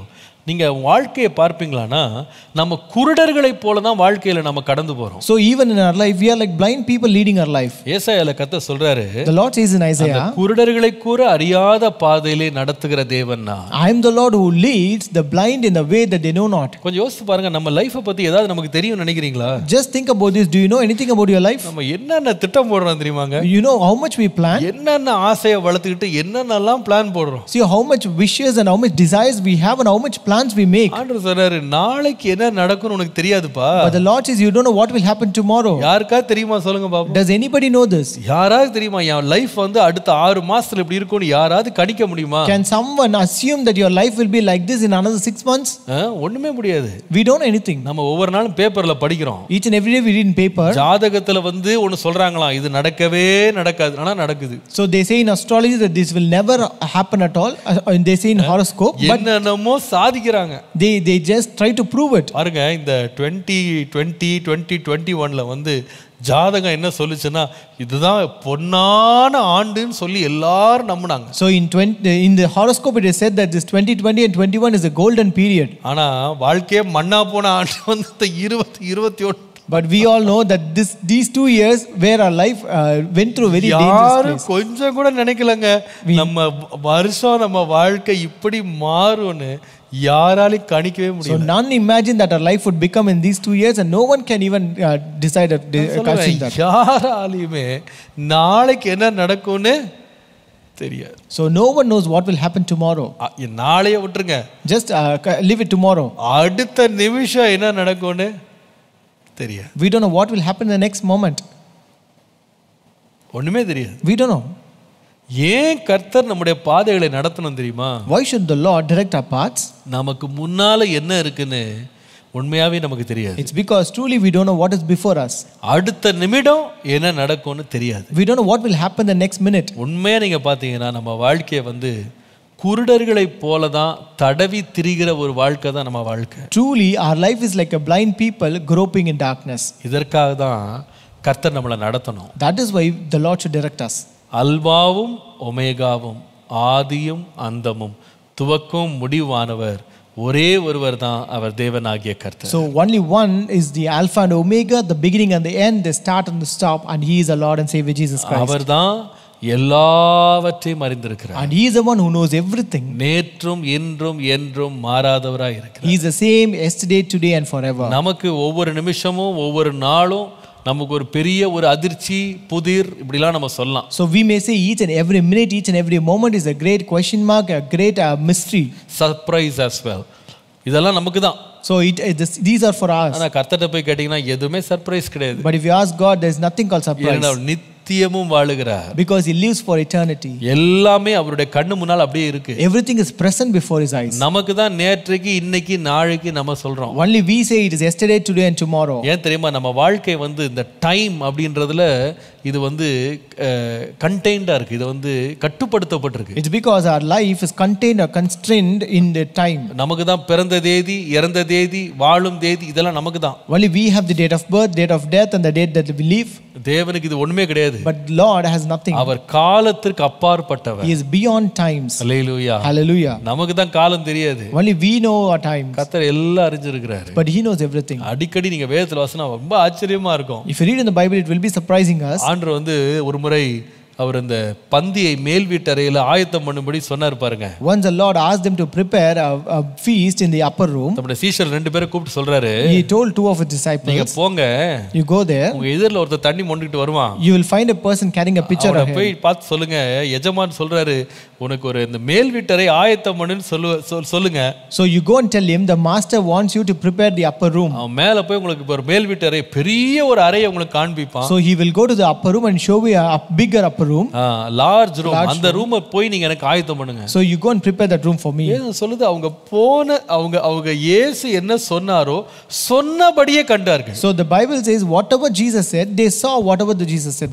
நீங்க வாழ்க்கையை பார்ப்பீங்களான்னா நம்ம குருடர்களைப் போல தான் வாழ்க்கையில நம்ம கடந்து போறோம் So even in our life, we are like blind people leading our life. ஏசாயால கத்த சொல்றாரு The Lord says in Isaiah, குருடர்களை கூற அறியாத பாதையிலே நடத்துகிற தேவன் நான் I am the Lord who leads the blind in the way that they know not. கொஞ்சம் யோசிச்சு பாருங்க நம்ம லைஃப்பை பத்தி ஏதாவது நமக்கு தெரியும் நினைக்கிறீங்களா Just think about this. Do you know anything about your life? நம்ம என்னென்ன திட்டம் போடுறோம் தெரியுமாங்க You know how much we plan? என்னென்ன ஆசையை வளர்த்துக்கிட்டு என்னென்னலாம் பிளான் போடுறோம் See how much wishes and how much desires we have and how much plans we make. ஆண்டவர் சொல்றாரு நாளைக்கு என்ன நடக்கும்னு உனக்கு தெரியாதுப்பா But the Lord says you don't know what will happen tomorrow. யாருக்கா தெரியுமா சொல்லுங்க பாப்போம் Does anybody know this? யாராவது தெரியுமா என் லைஃப் வந்து அடுத்த ஆறு மாசத்துல இப்படி இருக்கும்னு யாராவது கணிக்க முடியுமா Can someone assume that your life will be like this in another six months? ஆ, ஒண்ணுமே முடியாது We don't know anything. நம்ம ஒவ்வொரு நாளும் பேப்பர்ல படிக்கிறோம் Each and every day we read in paper. ஜாதகத்துல வந்து ஒண்ணு சொல்றாங்களாம் இது நடக்கவே நடக்காது ஆனா நடக்குது So they say in astrology that this will never happen at all. Uh, and they say in horoscope, but என்னென்னமோ சாதிக்கிறாங்க they, they just try to prove it. பாருங்க இந்த டுவெண்ட்டி டுவெண்ட்டி டுவெண்ட்டி டுவெண்ட்டி ஒன்ல வந்து ஜாதகம் என்ன சொல்லுச்சுன்னா இதுதான் பொன்னான ஆண்டுன்னு சொல்லி எல்லாரும் நம்பினாங்க So in 20, in the horoscope it is said that this 2020 and 21 is a golden period. ஆனா வாழ்க்கையே மண்ணா போன ஆண்டு வந்து இந்த இருபத்தி இருபத்தி ஒன்று But we all know that this these two years where our life uh, went through a very dangerous யாரும் place. கொஞ்சம் கூட நினைக்கலங்க நம்ம வருஷம் நம்ம வாழ்க்கை இப்படி மாறும்னு யாராலையும் கணிக்கவே So முடியும் none imagine that our life would become in these two years and no one can even uh, decide or de- conceive that. யாராலையுமே நாளைக்கு என்ன நடக்கும்னு தெரியாது So no one knows what will happen tomorrow. அ- நாளைய விட்டுருங்க Just uh, c- leave it tomorrow. அடுத்த நிமிஷம் என்ன நடக்கும்னு தெரியாது We don't know what will happen in the next moment. ஒண்ணுமே தெரியாது We don't know. ஏன் கர்த்தர் நம்முடைய பாதைகளை நடத்தணும் தெரியுமா Why should the Lord direct our paths? நமக்கு முன்னால என்ன இருக்குன்னு உண்மையாவே நமக்கு தெரியாது It's because truly we don't know what is before us. அடுத்த நிமிடம் என்ன நடக்கும்னு தெரியாது We don't know what will happen the next minute. உண்மையா நீங்க பார்த்தீங்கன்னா நம்ம வாழ்க்கையை வந்து குருடர்களைப் போல தான் தடவி திரிகிற ஒரு வாழ்க்கை தான் நம்ம வாழ்க்கை Truly, our life is like a blind people groping in darkness. இதற்காக தான் கர்த்தர் நம்மளை நடத்தணும் That is why the Lord should direct us. அல்வாவும் ஒமேகாவும் ஆதியும் அந்தமும் துவக்கும் முடிவானவர் ஒரே ஒருவர் தான் அவர் தேவனாகிய கர்த்தர் So, only one is the Alpha and Omega, the beginning and the end, the start and the stop, and He is our Lord and Savior Jesus Christ. அவர்தான் எல்லாவற்றையும் அறிந்திருக்கிறார் And He is the one who knows everything. நேற்றும் இன்றும் என்றும் மாறாதவராய் இருக்கிறார் He is the same yesterday, today, and forever. நமக்கு ஒவ்வொரு நிமிஷமும் ஒவ்வொரு நாளும் நமக்கு ஒரு பெரிய ஒரு அதிர்ச்சி புதிர் இப்படிலாம் நம்ம சொல்லலாம் So, we may say each and every minute, each and every moment is a great question mark, a great uh, mystery. Surprise as well இதெல்லாம் நமக்கு தான் So, it, it, this, these are for us. ஆனா கர்த்தர்ட்ட போய் கேட்டிங்கன்னா எதுவுமே surprise கிடையாது But if you ask God, there is nothing called surprise ஏன்னா அவர் நித்தியமும் வாழுகிறார் because He lives for eternity. எல்லாமே அவருடைய கண்ணு முன்னால் அப்படியே இருக்கு Everything is present before His eyes. நமக்கு தான் நேற்றைக்கு இன்னைக்கு நாளைக்கு நம்ம சொல்றோம் Only we say it is yesterday, today, and tomorrow. ஏன் தெரியுமா நம்ம வாழ்க்கை வந்து இந்த டைம் அப்படின்றதுல இது வந்து கண்டெய்ன்டா இருக்கு இது வந்து கட்டுப்படுத்தப்பட்டிருக்கு It's because our life is contained or constrained in the time. நமக்கு தான் பிறந்த தேதி இறந்த தேதி வாழும் தேதி இதெல்லாம் நமக்கு தான் Only we have the date of birth, date of death, and the date that we live. தேவனுக்கு இது ஒண்ணுமே கிடையாது But Lord has nothing. அவர் காலத்திற்கு அப்பாற்பட்டவர் He is beyond times. Hallelujah Hallelujah. நமக்கு தான் காலம் தெரியாது Only we know our times. கத்தர் எல்லாம் அறிஞ்சிருக்கிறாரு But He knows everything. அடிக்கடி நீங்க வேதத்துல வாசினா ரொம்ப ஆச்சரியமா இருக்கும் If you read in the Bible, it will be surprising us. ஆண்டவர் வந்து ஒரு முறை அவர் இந்த பந்தியை மேல் வீட்டறையில ஆயத்தம் பண்ணும்படி சொன்னார் பாருங்க Once the Lord asked them to prepare a, a feast in the upper room, நம்முடைய சீஷர் ரெண்டு பேரை கூப்பிட்டு சொல்றாரு He told two of His நீங்க disciples, போங்க You go there, உங்க எதிரில் ஒருத்தர் தண்ணி மொண்டுக்கிட்டு வருவான் you will find a person carrying a pitcher அவனை ahead. போய் பார்த்து சொல்லுங்க எஜமான் சொல்றாரு உனக்கு ஒரு இந்த மேல் வீட்டறை ஆயத்தம் பண்ணுன்னு சொல்லு சொல்- சொல்லுங்க So you go and tell him, The master wants you to prepare the upper room. அவன் மேல போய் உங்களுக்கு இப்ப ஒரு மேல் வீட்டறை பெரிய ஒரு அறையை உங்களுக்கு காண்பிப்பான் So he will go to the upper room and show you a a bigger upper room. Large room அந்த ரூமை போய் நீங்க எனக்கு ஆயத்தம் பண்ணுங்க So you go and prepare that room for me. ஏன் சொல்லுது அவங்க போன அவங்க அவங்க இயேசு என்ன சொன்னாரோ சொன்னபடியே கண்டார்கள் So the Bible says, whatever Jesus said, they saw whatever the Jesus said there.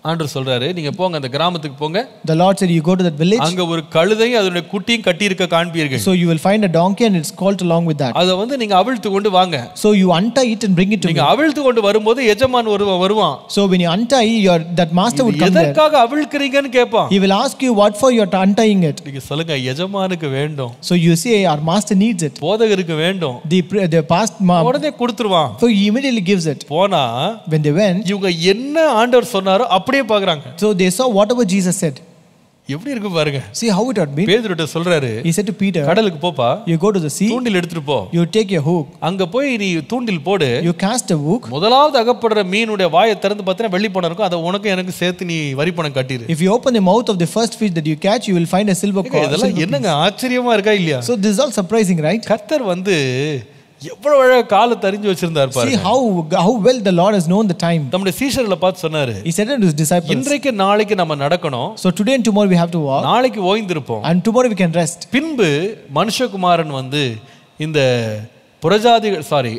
ஆண்டவர் சொல்றாரு நீங்க போங்க அந்த கிராமத்துக்கு போங்க The Lord said, You go to that village, அங்க ஒரு கழுதையும் அதனுடைய குட்டியும் கட்டி இருக்க காண்பீர்கள் so you will find a donkey and it's called along with that. அதை வந்து நீங்க அவிழ்த்து கொண்டு வாங்க So you untie it and bring it to me. நீங்க அவிழ்த்து கொண்டு வரும்போது எஜமான் ஒரு வருவான் So when you untie, your that master would come there. எதற்காக அவிழ்க்கிறீங்கன்னு கேட்பான் He will ask you what for you're untying it. நீங்க சொல்லுங்க எஜமானுக்கு வேண்டும் So you say, Our master needs it. போதகருக்கு வேண்டும் The, pre- the past, ma- உடனே கொடுத்துருவான் so he immediately gives it. போனா When they went, இவங்க என்ன ஆண்டவர் சொன்னாரோ அப்படியே பாக்குறாங்க so they saw whatever Jesus said. எப்படி இருக்கு பாருங்க See how it had been. பேதுருட்ட சொல்றாரு He said to Peter, கடலுக்கு போப்பா You go to the sea, தூண்டில் எடுத்துட்டு போ you take your hook, அங்க போய் நீ தூண்டில் போடு you cast a hook. முதலாவது அகப்படுற மீனுடைய வாயை திறந்து பார்த்தீங்கன்னா வெள்ளி பணம் இருக்கும் அதை உனக்கு எனக்கு சேர்த்து நீ வரி பணம் கட்டிடு If you open the mouth of the first fish that you catch, you will find a silver coin. இதெல்லாம் என்னங்க ஆச்சரியமா இருக்கா இல்லையா So this is all surprising, right? கர்த்தர் வந்து எவ்வளவு அழகா காலை தெரிஞ்சு வச்சிருந்தார் See பாருங்க how, how well the Lord has known the time. நம்முடைய சீஷர்களை பார்த்து சொன்னாரு He said unto his disciples, இன்றைக்கு நாளைக்கு நம்ம நடக்கணும் So today and tomorrow we have to walk, நாளைக்கு ஓய்ந்திருப்போம் and tomorrow we can rest. பின்பு மனுஷகுமாரன் வந்து இந்த புரஜாதிகள் சாரி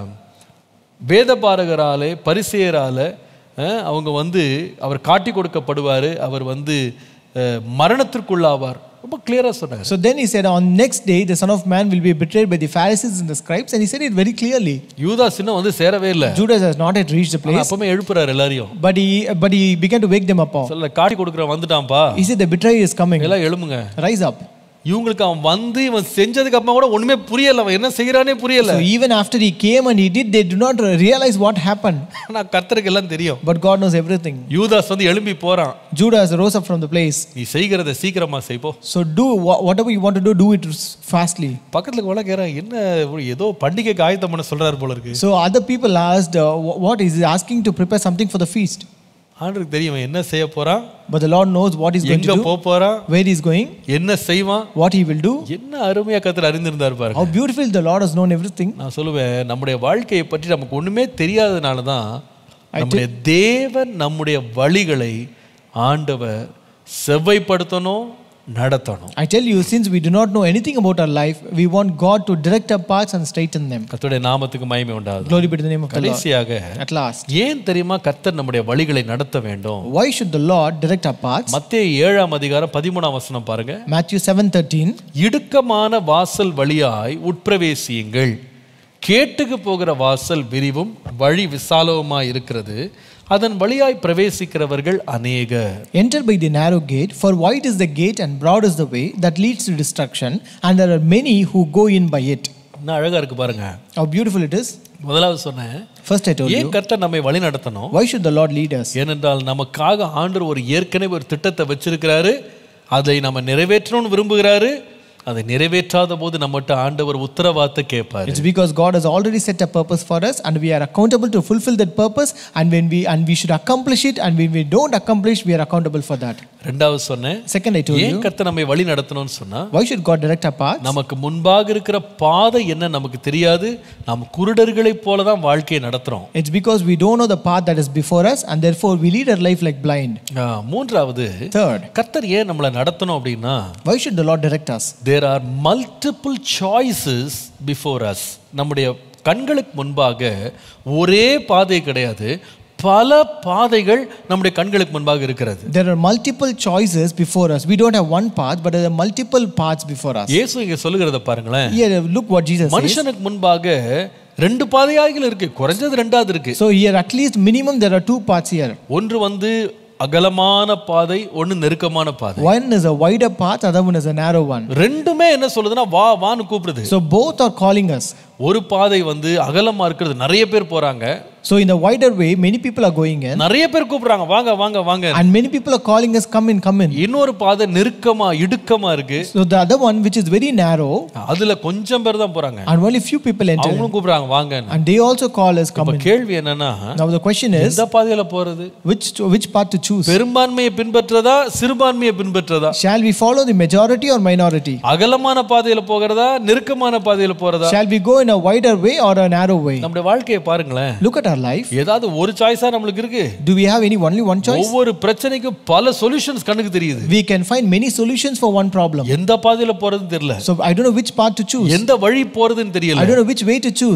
வேதபாரகராலே பரிசெயரால அஹ், அவங்க வந்து அவர் காட்டி கொடுக்கப்படுவார் அவர் வந்து அஹ், மரணத்திற்குள்ளாவார் ரொம்ப கிளியரா சொன்னார் So then he said, On next day, the Son of Man will be betrayed by the Pharisees and the scribes. And he said it very clearly. யூதாஸ் இன்னும் வந்து சேரவே இல்லை Judas has not yet reached the place, அப்பவுமே எழுப்புறாரு எல்லாரையும் but he, but he began to wake them up. சொல்ல காட்டி கொடுக்குற வந்துட்டான்ப்பா He said, The betrayer is coming. எல்லாம் எழுமுங்க Rise up. இவங்களுக்கு அவன் வந்து இவன் செஞ்சதுக்கு அப்புறமா கூட ஒண்ணுமே புரியல அவன் என்ன செய்யறானே புரியல So even after he came and he did, they do not realize what happened. ஆனா கர்த்தருக்கு எல்லாம் தெரியும் But God knows everything. யூதாஸ் வந்து எழும்பி போறான் Judas rose up from the place. நீ செய்கிறத சீக்கிரமா செய்ப்போ So do wha- whatever you want to do, do it fastly. பக்கத்துல கூட கேறான் என்ன ஏதோ பண்டிகைக்கு ஆயத்தம் பண்ண சொல்றாரு போல இருக்கு So other people asked, uh, wh- What is he asking to prepare something for the feast? ஆண்டருக்கு தெரியும் இவன் என்ன செய்ய போறான் But the Lord knows what he's going எங்க to do, போக போறான் where he's going, என்ன செய்வான் what he will do. என்ன அருமையா கத்தர் அறிந்திருந்தார் பாருங்க How beautiful the Lord has known everything. நான் சொல்லுவேன் நம்முடைய வாழ்க்கையை பற்றி நமக்கு ஒண்ணுமே தெரியாதனால தான் நம்முடைய தேவன் நம்முடைய வழிகளை ஆண்டவர் செவ்வைப்படுத்தணும் நடத்தணும் I tell you, since we do not know anything about our life, we want God to direct our paths and straighten them. கர்த்தருடைய நாமத்துக்கு மகிமை உண்டாது Glory be to the name of the Lord. கடைசியாக At last, ஏன் தெரியுமா கர்த்தர் நம்முடைய வழிகளை நடத்த வேண்டும் why should the Lord direct our paths? மத்தேயு ஏழாம் அதிகாரம் பதிமூணாம் வசனம் பாருங்க Matthew 7:13. இடுக்கமான வாசல் வழியாய் உட்பிரவேசியுங்கள் கேட்டுக்கு போகிற வாசல் விரிவும் வழி விசாலவுமாய் இருக்கிறது அதன் வழியாய் பிரவேசிக்கிறவர்கள் அநேகர் Enter by the narrow gate, for wide is the gate and broad is the way that leads to destruction, and there are many who go in by it. என்ன அழகா இருக்கு பாருங்க How beautiful it is. முதலாவது சொன்னேன் First, I told ஏன் you, கர்த்தர் நம்மை வழி நடத்தணும் why should the Lord lead us? ஏனென்றால் நமக்காக ஆண்டவர் ஒரு ஏற்கனவே ஒரு திட்டத்தை வச்சிருக்கிறாரு அதை நம்ம நிறைவேற்றணும்னு விரும்புகிறாரு அதை நிறைவேற்றாத போது நம்மகிட்ட ஆண்டவர் உத்தரவாதத்தை கேட்பாரு It's because God has already set a purpose for us, and we are accountable to fulfill that purpose. And when we and we should accomplish it, and when we don't accomplish, we are accountable for that. ரெண்டாவது சொன்னேன் Second, I told ஏன் you, கர்த்தர் நம்மை வழி நடத்தணும்னு சொன்னா why should God direct our paths? நமக்கு முன்பாக இருக்கிற பாதை என்ன நமக்கு தெரியாது நாம் குருடர்களைப் போல தான் வாழ்க்கையை நடத்துறோம் It's because we don't know the path that is before us, and therefore we lead our life like blind. ஆ, மூன்றாவது Third, கர்த்தர் ஏன் நம்மளை நடத்தணும் அப்படின்னா why should the Lord direct us? There are multiple choices before us நம்முடைய கண்களுக்கு முன்பாக ஒரே பாதை கிடையாது பல பாதைகள் நம்முடைய கண்களுக்கு முன்பாக இருக்கிறது There are multiple choices before us. We don't have one path, but there are multiple paths before us. இயேசு இங்க சொல்லுகிறத பாருங்களேன் Here, look what Jesus says. மனுஷனுக்கு முன்பாக ரெண்டு பாதையாய்கள் இருக்கு குறைஞ்சது ரெண்டாவது இருக்கு So here, at least minimum, there are two paths here. ஒன்று வந்து அகலமான பாதை ஒன்று நெருக்கமான பாதை One is a wider path, other one is a narrow one. ரெண்டுமே என்ன சொல்லுதுன்னா வா வான்னு கூப்பிடுது So both are calling us. ஒரு பாதை வந்து அகலமா இருக்கிறது நிறைய பேர் போறாங்க So in the wider way, many people are going in, நிறைய பேர் கூப்பிடுறாங்க வாங்க வாங்க வாங்க and many people are calling us, come in, come in. இன்னொரு பாதை நெருக்கமா இடுக்கமா இருக்கு So the other one, which is very narrow, அதுல கொஞ்சம் பேர் தான் போறாங்க and only few people enter, அவங்களும் கூப்பிடுறாங்க வாங்க and they also call us, come இப்ப in. கேள்வி என்னன்னா Now the question is, எந்த பாதையில போறது which which path to choose? பெரும்பான்மையை பின்பற்றதா சிறுபான்மையை பின்பற்றதா Shall we follow the majority or minority? அகலமான பாதையில போகிறதா நெருக்கமான பாதையில போறதா Shall we go in a wider way or a narrow way? நம்முடைய வாழ்க்கையை பாருங்களேன் Look at our life. ஏதாவது ஒரு சாய்ஸா நம்மளுக்கு இருக்கு Do we have any only one choice? ஒவ்வொரு பிரச்சனைக்கும் பல சொல்யூஷன்ஸ் கண்ணுக்கு தெரியுது We can find many solutions for one problem. எந்த பாதையில போறதுன்னு தெரியல So I don't know which path to choose. எந்த வழி போறதுன்னு I தெரியல don't know which way to choose.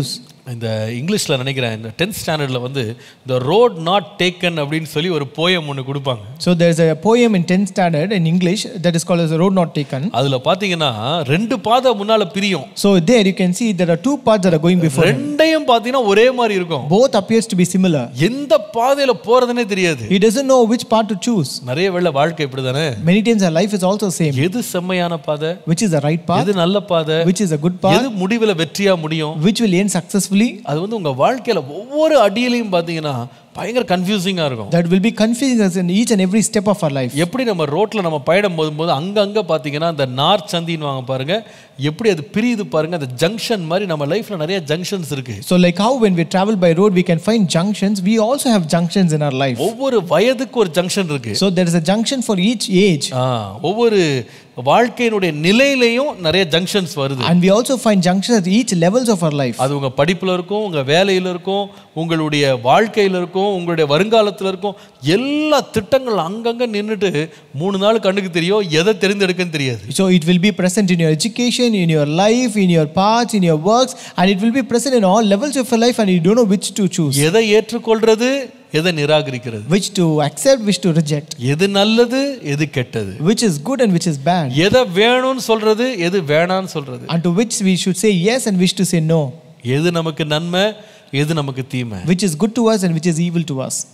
இந்த இங்கிலீஷ்ல நினைக்கிறேன் இந்த டென்த் ஸ்டாண்டர்ட்ல வந்து இந்த ரோட் நாட் டேக்கன் அப்படின்னு சொல்லி ஒரு போயம் ஒன்று கொடுப்பாங்க So there's a poem in 10th standard in English that is called as a road not taken. அதுல பாத்தீங்கன்னா ரெண்டு பாதை முன்னால பிரியும் So there you can see there are two paths that are going before. him. ரெண்டையும் பாத்தீங்கன்னா ஒரே மாதிரி இருக்கும் Both appears to be similar. எந்த பாதையில போறதுனே தெரியாது He doesn't know which path to choose. நிறைய வேளை வாழ்க்கை இப்படிதானே Many times our life is also same. எது செம்மையான பாதை Which is the right path? எது நல்ல பாதை Which is a good path? எது முடிவுல வெற்றியா முடியும் Which will end successfully? அது வந்து உங்க வாழ்க்கையில ஒவ்வொரு அடியிலையும் பாத்தீங்கன்னா பயங்கர கன்ஃபியூசிங்கா இருக்கும் That will be confusing us in each and every step of our life. எப்படி நம்ம ரோட்ல நம்ம பயணம் போகும்போது அங்கங்க பாத்தீங்கன்னா அந்த நார்த் சந்தின்னு வாங்க பாருங்க எப்படி அது பிரியுது பாருங்க அந்த ஜங்ஷன் மாதிரி நம்ம லைஃப்ல நிறைய ஜங்ஷன்ஸ் இருக்கு So like how when we travel by road we can find junctions, we also have junctions in our life. ஒவ்வொரு வயதுக்கு ஒரு ஜங்ஷன் இருக்கு So there is a junction for each age. ஆ, ஒவ்வொரு வாழ்க்கையினுடைய நிலையிலையும் நிறைய ஜங்ஷன்ஸ் வருது And we also find junctions at each levels of our life. அது உங்க படிப்புல இருக்கும் உங்க வேலையில இருக்கும் உங்களுடைய வாழ்க்கையில இருக்கும் உங்களுடைய வருங்காலத்துல இருக்கும் எல்லா திட்டங்கள் அங்கங்க நின்னுட்டு மூணு நாள் கண்ணுக்கு தெரியும் எதை தெரிந்தெடுக்கன்னு தெரியாது So it will be present in your education, in your life, in your paths, in your works, and it will be present in all levels of your life, and you don't know which to choose, எதை ஏற்றுக்கொள்றது எதை நிராகரிக்கிறது which to accept, which to reject, எது நல்லது எது கெட்டது which is good and which is bad, எதை வேணும்னு சொல்றது எது வேணான்னு சொல்றது and to which we should say yes and which to say no, எது நமக்கு நன்மை எது நமக்கு தீமை which is good to us and which is evil to us.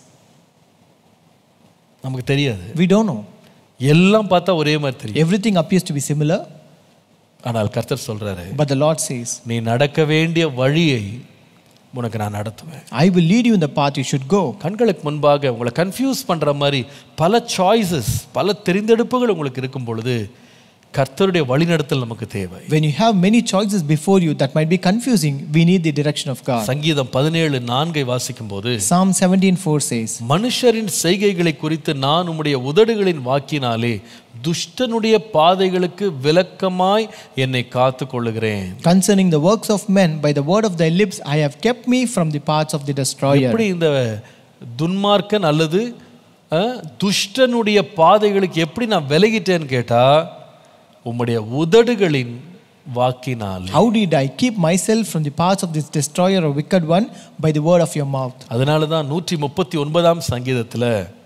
நமக்கு தெரியாது We don't know. எல்லாம் பார்த்தா ஒரே மாதிரி தெரியும் Everything appears to be similar, ஆனால் கர்த்தர் சொல்றாரு but the Lord says, நீ நடக்க வேண்டிய வழியை உனக்கு நான் நடத்துவேன் I will lead you in the path you should go. கண்களுக்கு முன்பாக உங்களை கன்ஃபியூஸ் பண்ற மாதிரி பல சாய்ஸஸ் பல தெரிந்தெடுப்புகள் உங்களுக்கு இருக்கும் பொழுது கர்த்தருடைய வழிநடத்தல் நமக்கு தேவை When you have many choices before you that might be confusing, we need the direction of God. சங்கீதம் பதினேழு நான்கை வாசிக்கும் போது Psalm 17:4 says, மனுஷரின் செய்கைகளை குறித்து நான் உம்முடைய உதடுகளின் வாக்கினாலே துஷ்டனுடைய பாதைகளுக்கு விலக்கமாய் என்னை காத்து கொள்ளுகிறேன் Concerning the works of men, by the word of thy lips, I have kept me from the paths of the destroyer. எப்படி இந்த துன்மார்க்கன் அல்லது அஹ், துஷ்டனுடைய பாதைகளுக்கு எப்படி நான் விலகிட்டேன்னு கேட்டா உம்முடைய உதடுகளின் வாக்கினால் How did I keep myself from the paths of this destroyer or wicked one? By the word of your mouth. அதனால தான் நூற்றி முப்பத்தி ஒன்பதாம் சங்கீதத்துல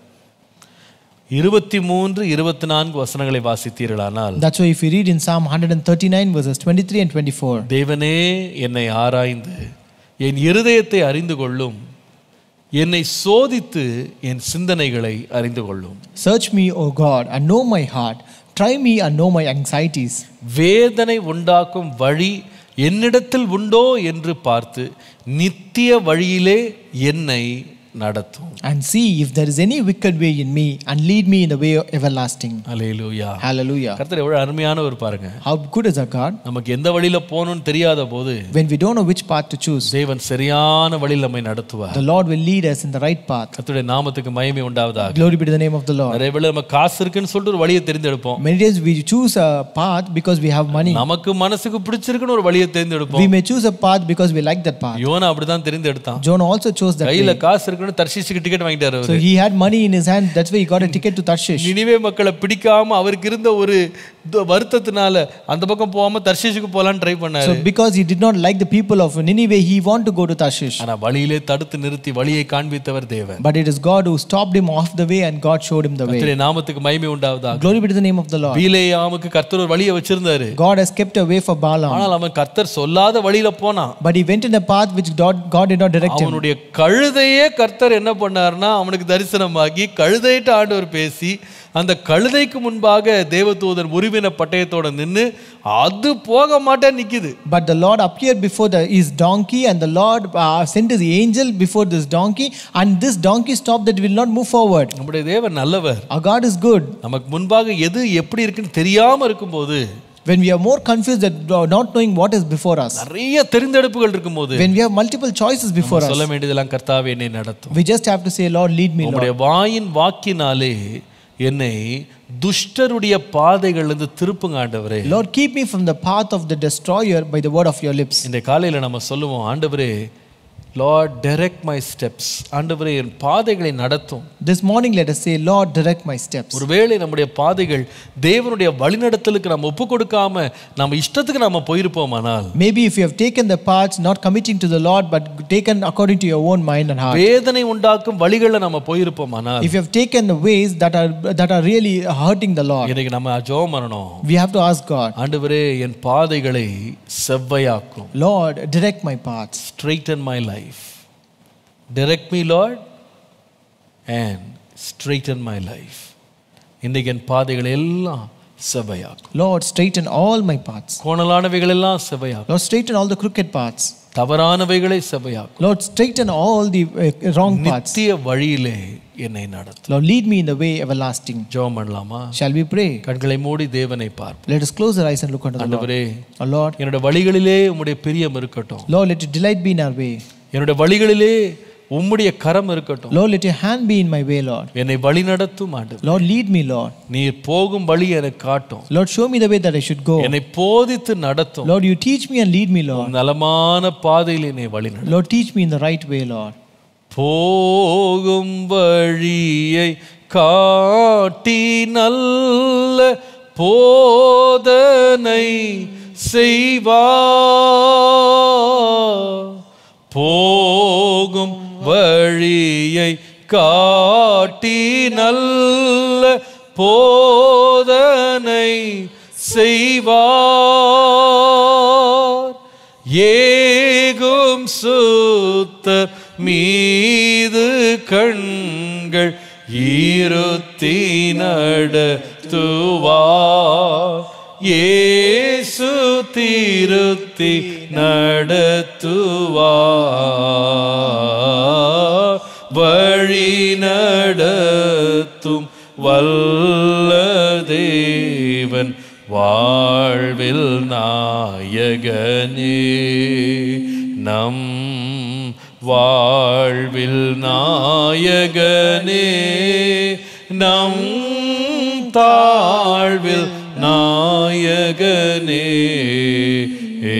இருபத்தி மூன்று இருபத்தி நான்கு வசனங்களை வாசித்தீர்களானால் That's why if you read in Psalm 139, verses 23 and 24, தேவனே என்னை ஆராய்ந்து என் இருதயத்தை அறிந்து கொள்ளும் என்னை சோதித்து என் சிந்தனைகளை அறிந்து கொள்ளும் Search me, O God, and know my heart. Try me and know my anxieties. வேதனை உண்டாக்கும் வழி என்னிடத்தில் உண்டோ என்று பார்த்து நித்திய வழியிலே என்னை நடத்தும் And see if there is any wicked way in me, and lead me in the way everlasting. Alleluia Hallelujah. கர்த்தர் எவ்வளவு அருமையானவர் பாருங்க How good is our God? நமக்கு எந்த வழியில போகணும்னு தெரியாத போது When we don't know which path to choose, தேவன் சரியான வழியில் நம்மை நடத்துவார் the Lord will lead us in the right path. கர்த்தருடைய நாமத்துக்கு மகிமை உண்டாவதாக Glory be to the name of the Lord. நிறைய வேளை நம்ம காசு இருக்குன்னு சொல்லிட்டு ஒரு வழியை தெரிந்தெடுப்போம் Many times we choose a path because we have money. நமக்கு மனசுக்கு பிடிச்சிருக்குன்னு ஒரு வழியை தேர்ந்தெடுப்போம் We may choose a path because we like that path. யோனா அப்படிதான் தெரிந்தெடுத்தான் Jonah also chose that கையில way. காசு இருக்குன்னு தர்ஷிஷுக்கு டிக்கெட் வாங்கிட்டாரு அவரு So he had money in his hand. That's why he got a ticket to Tarshish. Nineveh மக்களை பிடிக்காம அவருக்கு இருந்த ஒரு து- வருத்தத்தினால அந்த பக்கம் போகாம தர்ஷிஷுக்கு போலான்னு ட்ரை பண்ணாரு So because he did not like the people of Nineveh, he wanted to go to Tarshish. ஆனா வழியிலே தடுத்து நிறுத்தி வழியை காண்பித்தவர் தேவன் But it is God who stopped him off the way and God showed him the way. கர்த்தருடைய நாமத்துக்கு மகிமை உண்டாவதாக Glory be to the name of the Lord. பீலேயாமுக்கு கர்த்தர் ஒரு வழியை வச்சிருந்தாரு God has kept a way for Balaam. ஆனால் அவன் கர்த்தர் சொல்லாத வழியில போனான் But he went in a path which God, God did not direct him. அவனுடைய கழுதையே கர்த்தர் என்ன பண்ணாருன்னா அவனுக்கு தரிசனமாகி கழுதையிட்ட ஆண்டவர் பேசி அந்த கழுதைக்கு முன்பாக தேவதூதன் உருவின பட்டயத்தோட நின்னு அது போக மாட்டேன் நிக்குது But the Lord appeared before the, his donkey, and the Lord uh, sent his angel before this donkey, and this donkey stopped that will not move forward. நம்முடைய தேவன் நல்லவர் Our God is good. நமக்கு முன்பாக எது எப்படி இருக்குன்னு தெரியாம இருக்கும்போது When we are more confused that uh, not knowing what is before us, நிறைய தெரிந்தெடுப்புகள் இருக்கும்போது when we have multiple choices before us, சொல்ல வேண்டியதெல்லாம் கர்த்தாவே என்னை நடத்தும் we just have to say, Lord, lead me, Lord. உம்முடைய வாயின் வாக்கினாலே என்னை துஷ்டருடைய பாதைகளிலிருந்து திருப்புங்க ஆண்டவரே Lord, keep me from the path of the destroyer by the word of your lips. இந்த காலையில நம்ம சொல்லுவோம் ஆண்டவரே லார்ட் direct மை ஸ்டெப்ஸ் ஆண்டவரே என் பாதைகளை நடத்தும் This morning, let us say, Lord, direct my steps. ஒருவேளை நம்முடைய பாதைகள் தேவனுடைய வழிநடத்தலுக்கு நம்ம ஒப்பு கொடுக்காம நம்ம இஷ்டத்துக்கு நம்ம போயிருப்போமானால் Maybe if you have taken the paths not committing to the Lord, but taken according to your own mind and heart. வேதனை உண்டாக்கும் வழிகளில் நம்ம போயிருப்போமானால் If you have taken the ways that are that are really hurting the Lord, இன்னைக்கு நம்ம ஜெபம் பண்ணணும் we have to ask God, ஆண்டவரே என் பாதைகளை செவ்வையாக்கும் Lord, direct my paths. straighten my life direct me lord and straighten my life இன்றைக்கு என் பாதைகளை எல்லாம் செவ்வையாக்கும் Lord, straighten all my paths. கோணலானவைகள் எல்லாம் செவ்வையாக்கும் Lord, straighten all the crooked paths. தவறானவைகளை செவ்வையாக்கும் Lord, straighten all the uh, wrong paths. நித்திய வழியிலே என்னை நடத்தும் Lord, lead me in the way everlasting. ஜெபம் பண்ணலாமா Shall we pray? கண்களை மூடி தேவனை பார்ப்போம் Let us close our eyes and look unto the Lord. ஆண்டவரே Oh Lord, என்னோட வழிகளிலே உம்முடைய பிரியம் இருக்கட்டும் Lord, let your delight be in our way. என்னோட வழிகளிலே உம்முடைய கரம் இருக்கட்டும் Lord, let your hand be in my way, Lord. என்னை வழி நடத்தும் ஆண்டவர் Lord, lead me, Lord. நீர் போகும் வழி எனக்கு காட்டும் Lord, show me the way that I should go. என்னை போதித்து நடத்தும் Lord, you teach me and lead me, Lord. நலமான பாதையில் என்னை வழி நடத்தும் Lord, teach me in the right way, Lord. போகும் வழியை காட்டி நல்ல போதனை செய்வா போகும் வழியை காட்டி நல்ல போதனை செய்வார் ஏகும் சுத்த மீது கண்கள் ஈருத்தி நடத்துவார் ஏசு திருத்தி நடத்துவார் வழி நடத்தும் வல்ல தேவன் வாழ்வில் நாயகனே நம் வாழ்வில் நாயகனே நம் தாழ்வில் நாயகனே ஏ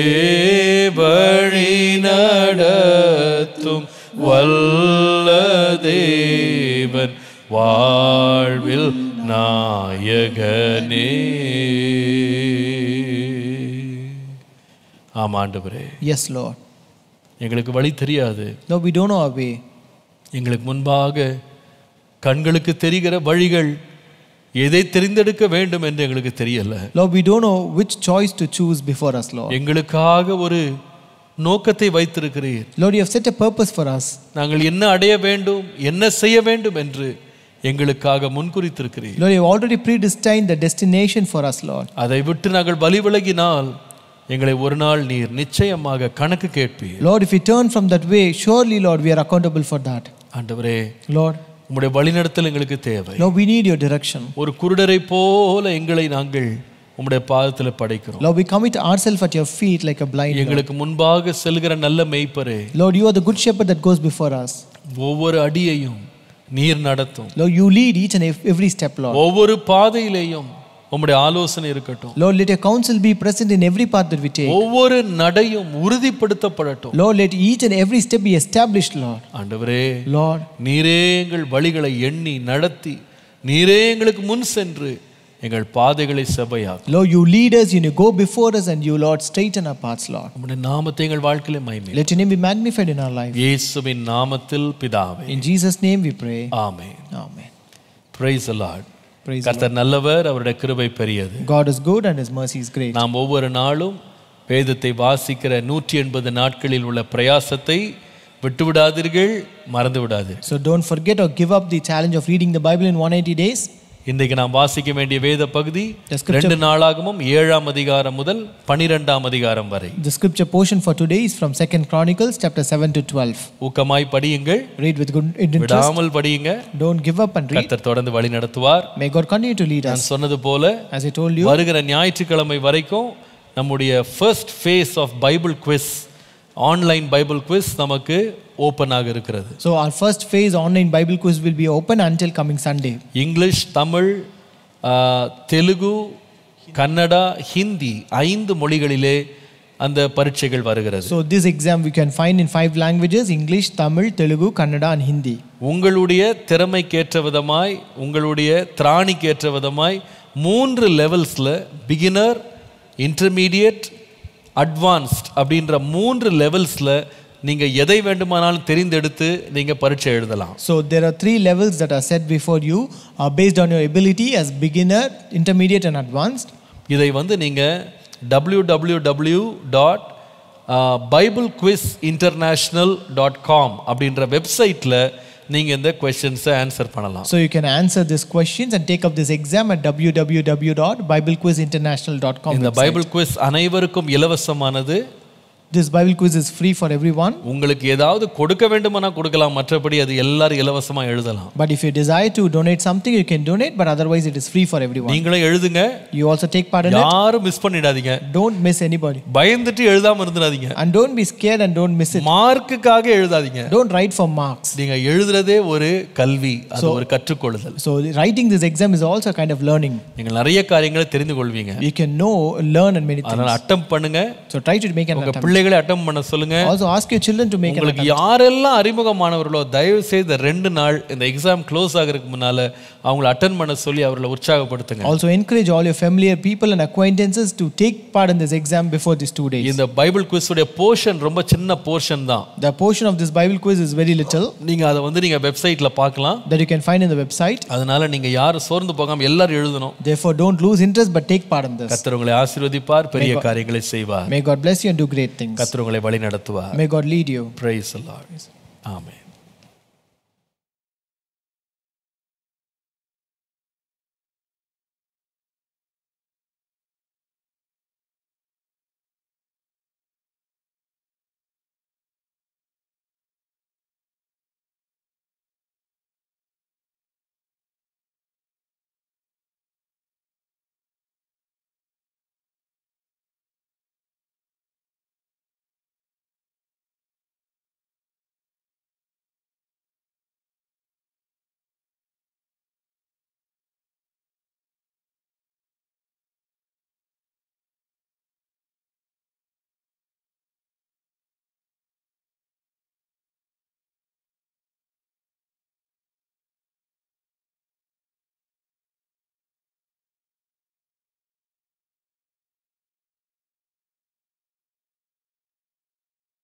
வழி நடத்தும் வல்ல தேவன் வாழ்வில் நாயகனே ஆமாண்டவரே Yes, Lord. எங்களுக்கு வழி தெரியாது Lord, we don't know our way. எங்களுக்கு முன்பாக கண்களுக்கு தெரிகிற வழிகள் எதை தெரிந்தெடுக்க வேண்டும் என்று எங்களுக்கு தெரியல Lord, we don't know which choice to choose before us, Lord. எங்களுக்காக ஒரு நோக்கத்தை வைத்திருக்கிறீர் Lord, you have set a purpose for us. நாங்கள் என்ன அடைய வேண்டும் என்ன செய்ய வேண்டும் என்று எங்களுக்காக முன்குறித்திருக்கிறீர் Lord, you have already predestined the destination for us, Lord. அதை விட்டு நாங்கள் வழி விலகினால் எங்களை ஒரு நாள் நீர் நிச்சயமாக கணக்கு கேட்பீர் Lord, if we turn from that way, surely, Lord, we are accountable for that. ஆண்டவரே Lord, உம்முடைய வழிநடத்தல் எங்களுக்கு தேவை Lord, we need your direction. ஒரு குருடரை போல எங்களை நாங்கள் உம்முடைய பாதத்தில் படைக்கிறோம் Lord, we commit ourselves at your feet like a blind. Lord. எங்களுக்கு முன்பாக செல்கிற நல்ல மெய்ப்பரே Lord, you are the good shepherd that goes before us. ஒவ்வொரு அடியையும் நீர் நடத்தும் Lord, you lead each and ev- every step, Lord. ஒவ்வொரு பாதையிலேயும் உம்முடைய ஆலோசனை இருக்கட்டும் Lord, let your counsel be present in every path that we take. ஒவ்வொரு நடையும் உறுதிப்படுத்தப்படட்டும் Lord, let each and every step be established, Lord. ஆண்டவரே Lord, நீரே எங்கள் வழிகளை எண்ணி நடத்தி நீரே எங்களுக்கு முன் சென்று எங்கள் பாதைகளை செவையாக்கும் Lord, you lead us, you go before us, and you, Lord, straighten our paths, Lord. உம்முடைய நாமத்தை எங்கள் வாழ்க்கையில மகிமை Let your name be magnified in our life. இயேசுவின் நாமத்தில் பிதாவே In Jesus' name we pray. Amen Amen. Praise Lord Praise கர்த்தர் நல்லவர் அவருடைய கிருபை பெரியது God is good and his mercy is great. நாம் ஒவ்வொரு நாளும் வேதத்தை வாசிக்கிற நூற்றி எண்பது நாட்களில் உள்ள பிரயாசத்தை விட்டு விடாதீர்கள் மறந்து விடாதீர்கள் So don't forget or give up the challenge of reading the Bible in 180 days. இன்றைக்கு நாம் வாசிக்க வேண்டிய வேத பகுதி The scripture- ரெண்டு நாளாகமும் ஏழாம் அதிகாரம் முதல் பனிரெண்டாம் அதிகாரம் வரை The scripture portion for today is from 2nd Chronicles chapter 7 to 12. ஊக்கமாய் படியுங்கள் Read with good interest. விடாமல் படியுங்க Don't give up and read. கர்த்தர் தொடர்ந்து வழி நடத்துவார் May God continue to lead us. நான் சொன்னது போல As I told you, வருகிற ஞாயிற்றுக்கிழமை வரைக்கும் நம்முடைய first phase of Bible quiz online Bible quiz நமக்கு ஓப்பன் ஆக இருக்கிறது so our first phase online Bible quiz will be open until coming Sunday. English Tamil ஆ, தெலுங்கு கன்னடா ஹிந்தி ஐந்து மொழிகளிலே அந்த பரீட்சைகள் வருகிறது So this exam we can find in five languages English, Tamil, Telugu, Kannada and Hindi. உங்களுடைய திறமைக்கேற்ற விதமாய் உங்களுடைய திராணிக்கேற்ற விதமாய் மூன்று லெவல்ஸில் பிகினர் இன்டர்மீடியட் அட்வான்ஸ்ட் அப்படின்ற மூன்று லெவல்ஸில் நீங்கள் எதை வேண்டுமானாலும் தெரிந்தெடுத்து நீங்கள் பரீட்சை எழுதலாம் So there are three levels that are set before you uh, based on your ability as beginner, intermediate and advanced. இதை வந்து நீங்கள் W W W dot Bible quiz international dot com அப்படின்ற வெப்சைட்டில் நீங்கள் இந்த கொஷின்ஸை ஆன்சர் பண்ணலாம் So you can answer these questions and take up this exam at www.biblequizinternational.com. இந்த பைபிள் குவிஸ் அனைவருக்கும் இலவசமானது This Bible quiz is free for everyone. உங்களுக்கு ஏதாவது கொடுக்க வேண்டுமானா கொடுக்கலாம் மற்றபடி அது எல்லாரும் இலவசமா எழுதலாம் But if you desire to donate something, you can donate, but otherwise it is free for everyone. நீங்களும் எழுதுங்க You also take part in it. யாரும் மிஸ் பண்ணிடாதீங்க Don't miss anybody. பயந்துட்டு எழுதாம இருந்துடாதீங்க And don't be scared and don't miss it. மார்க்குக்காக எழுதாதீங்க Don't write for marks. நீங்க எழுதுறதே ஒரு கல்வி அது ஒரு கற்றுக்கொள்ளுதல் So writing this exam is also a kind of learning. நீங்கள் நிறைய காரியங்களை தெரிந்து கொள்வீங்க You can know, learn and many things. அதனால அட்டம் பண்ணுங்க So try to make an உங்க attempt. பிள்ளைகளை அட்டம் பண்ண சொல்லுங்க Also ask your children to make an உங்களுக்கு யாரெல்லாம் அறிமுகமானவர்களோ தயவு செய்து ரெண்டு நாள் இந்த எக்ஸாம் க்ளோஸ் ஆகிறதுக்கு முன்னால அவங்கள அட்டன் பண்ண சொல்லி அவர்களை உற்சாகப்படுத்துங்க Also encourage all your familiar people and acquaintances to take part in this exam before these two days. இந்த பைபிள் குவிஸுடைய போர்ஷன் ரொம்ப சின்ன போர்ஷன் தான் The portion of this Bible quiz is very little நீங்க அதை வந்து நீங்க வெப்சைட்ல பார்க்கலாம் that you can find in the website. அதனால நீங்க யாரும் சோர்ந்து போகாம எல்லாரும் எழுதணும் Therefore, don't lose interest but take part in this. கர்த்தர் உங்களை ஆசீர்வதிப்பார் பெரிய காரியங்களை செய்வார் May God bless you and do great things. கர்த்தர் உங்களை வழி நடத்துவார் May God lead you. Praise amen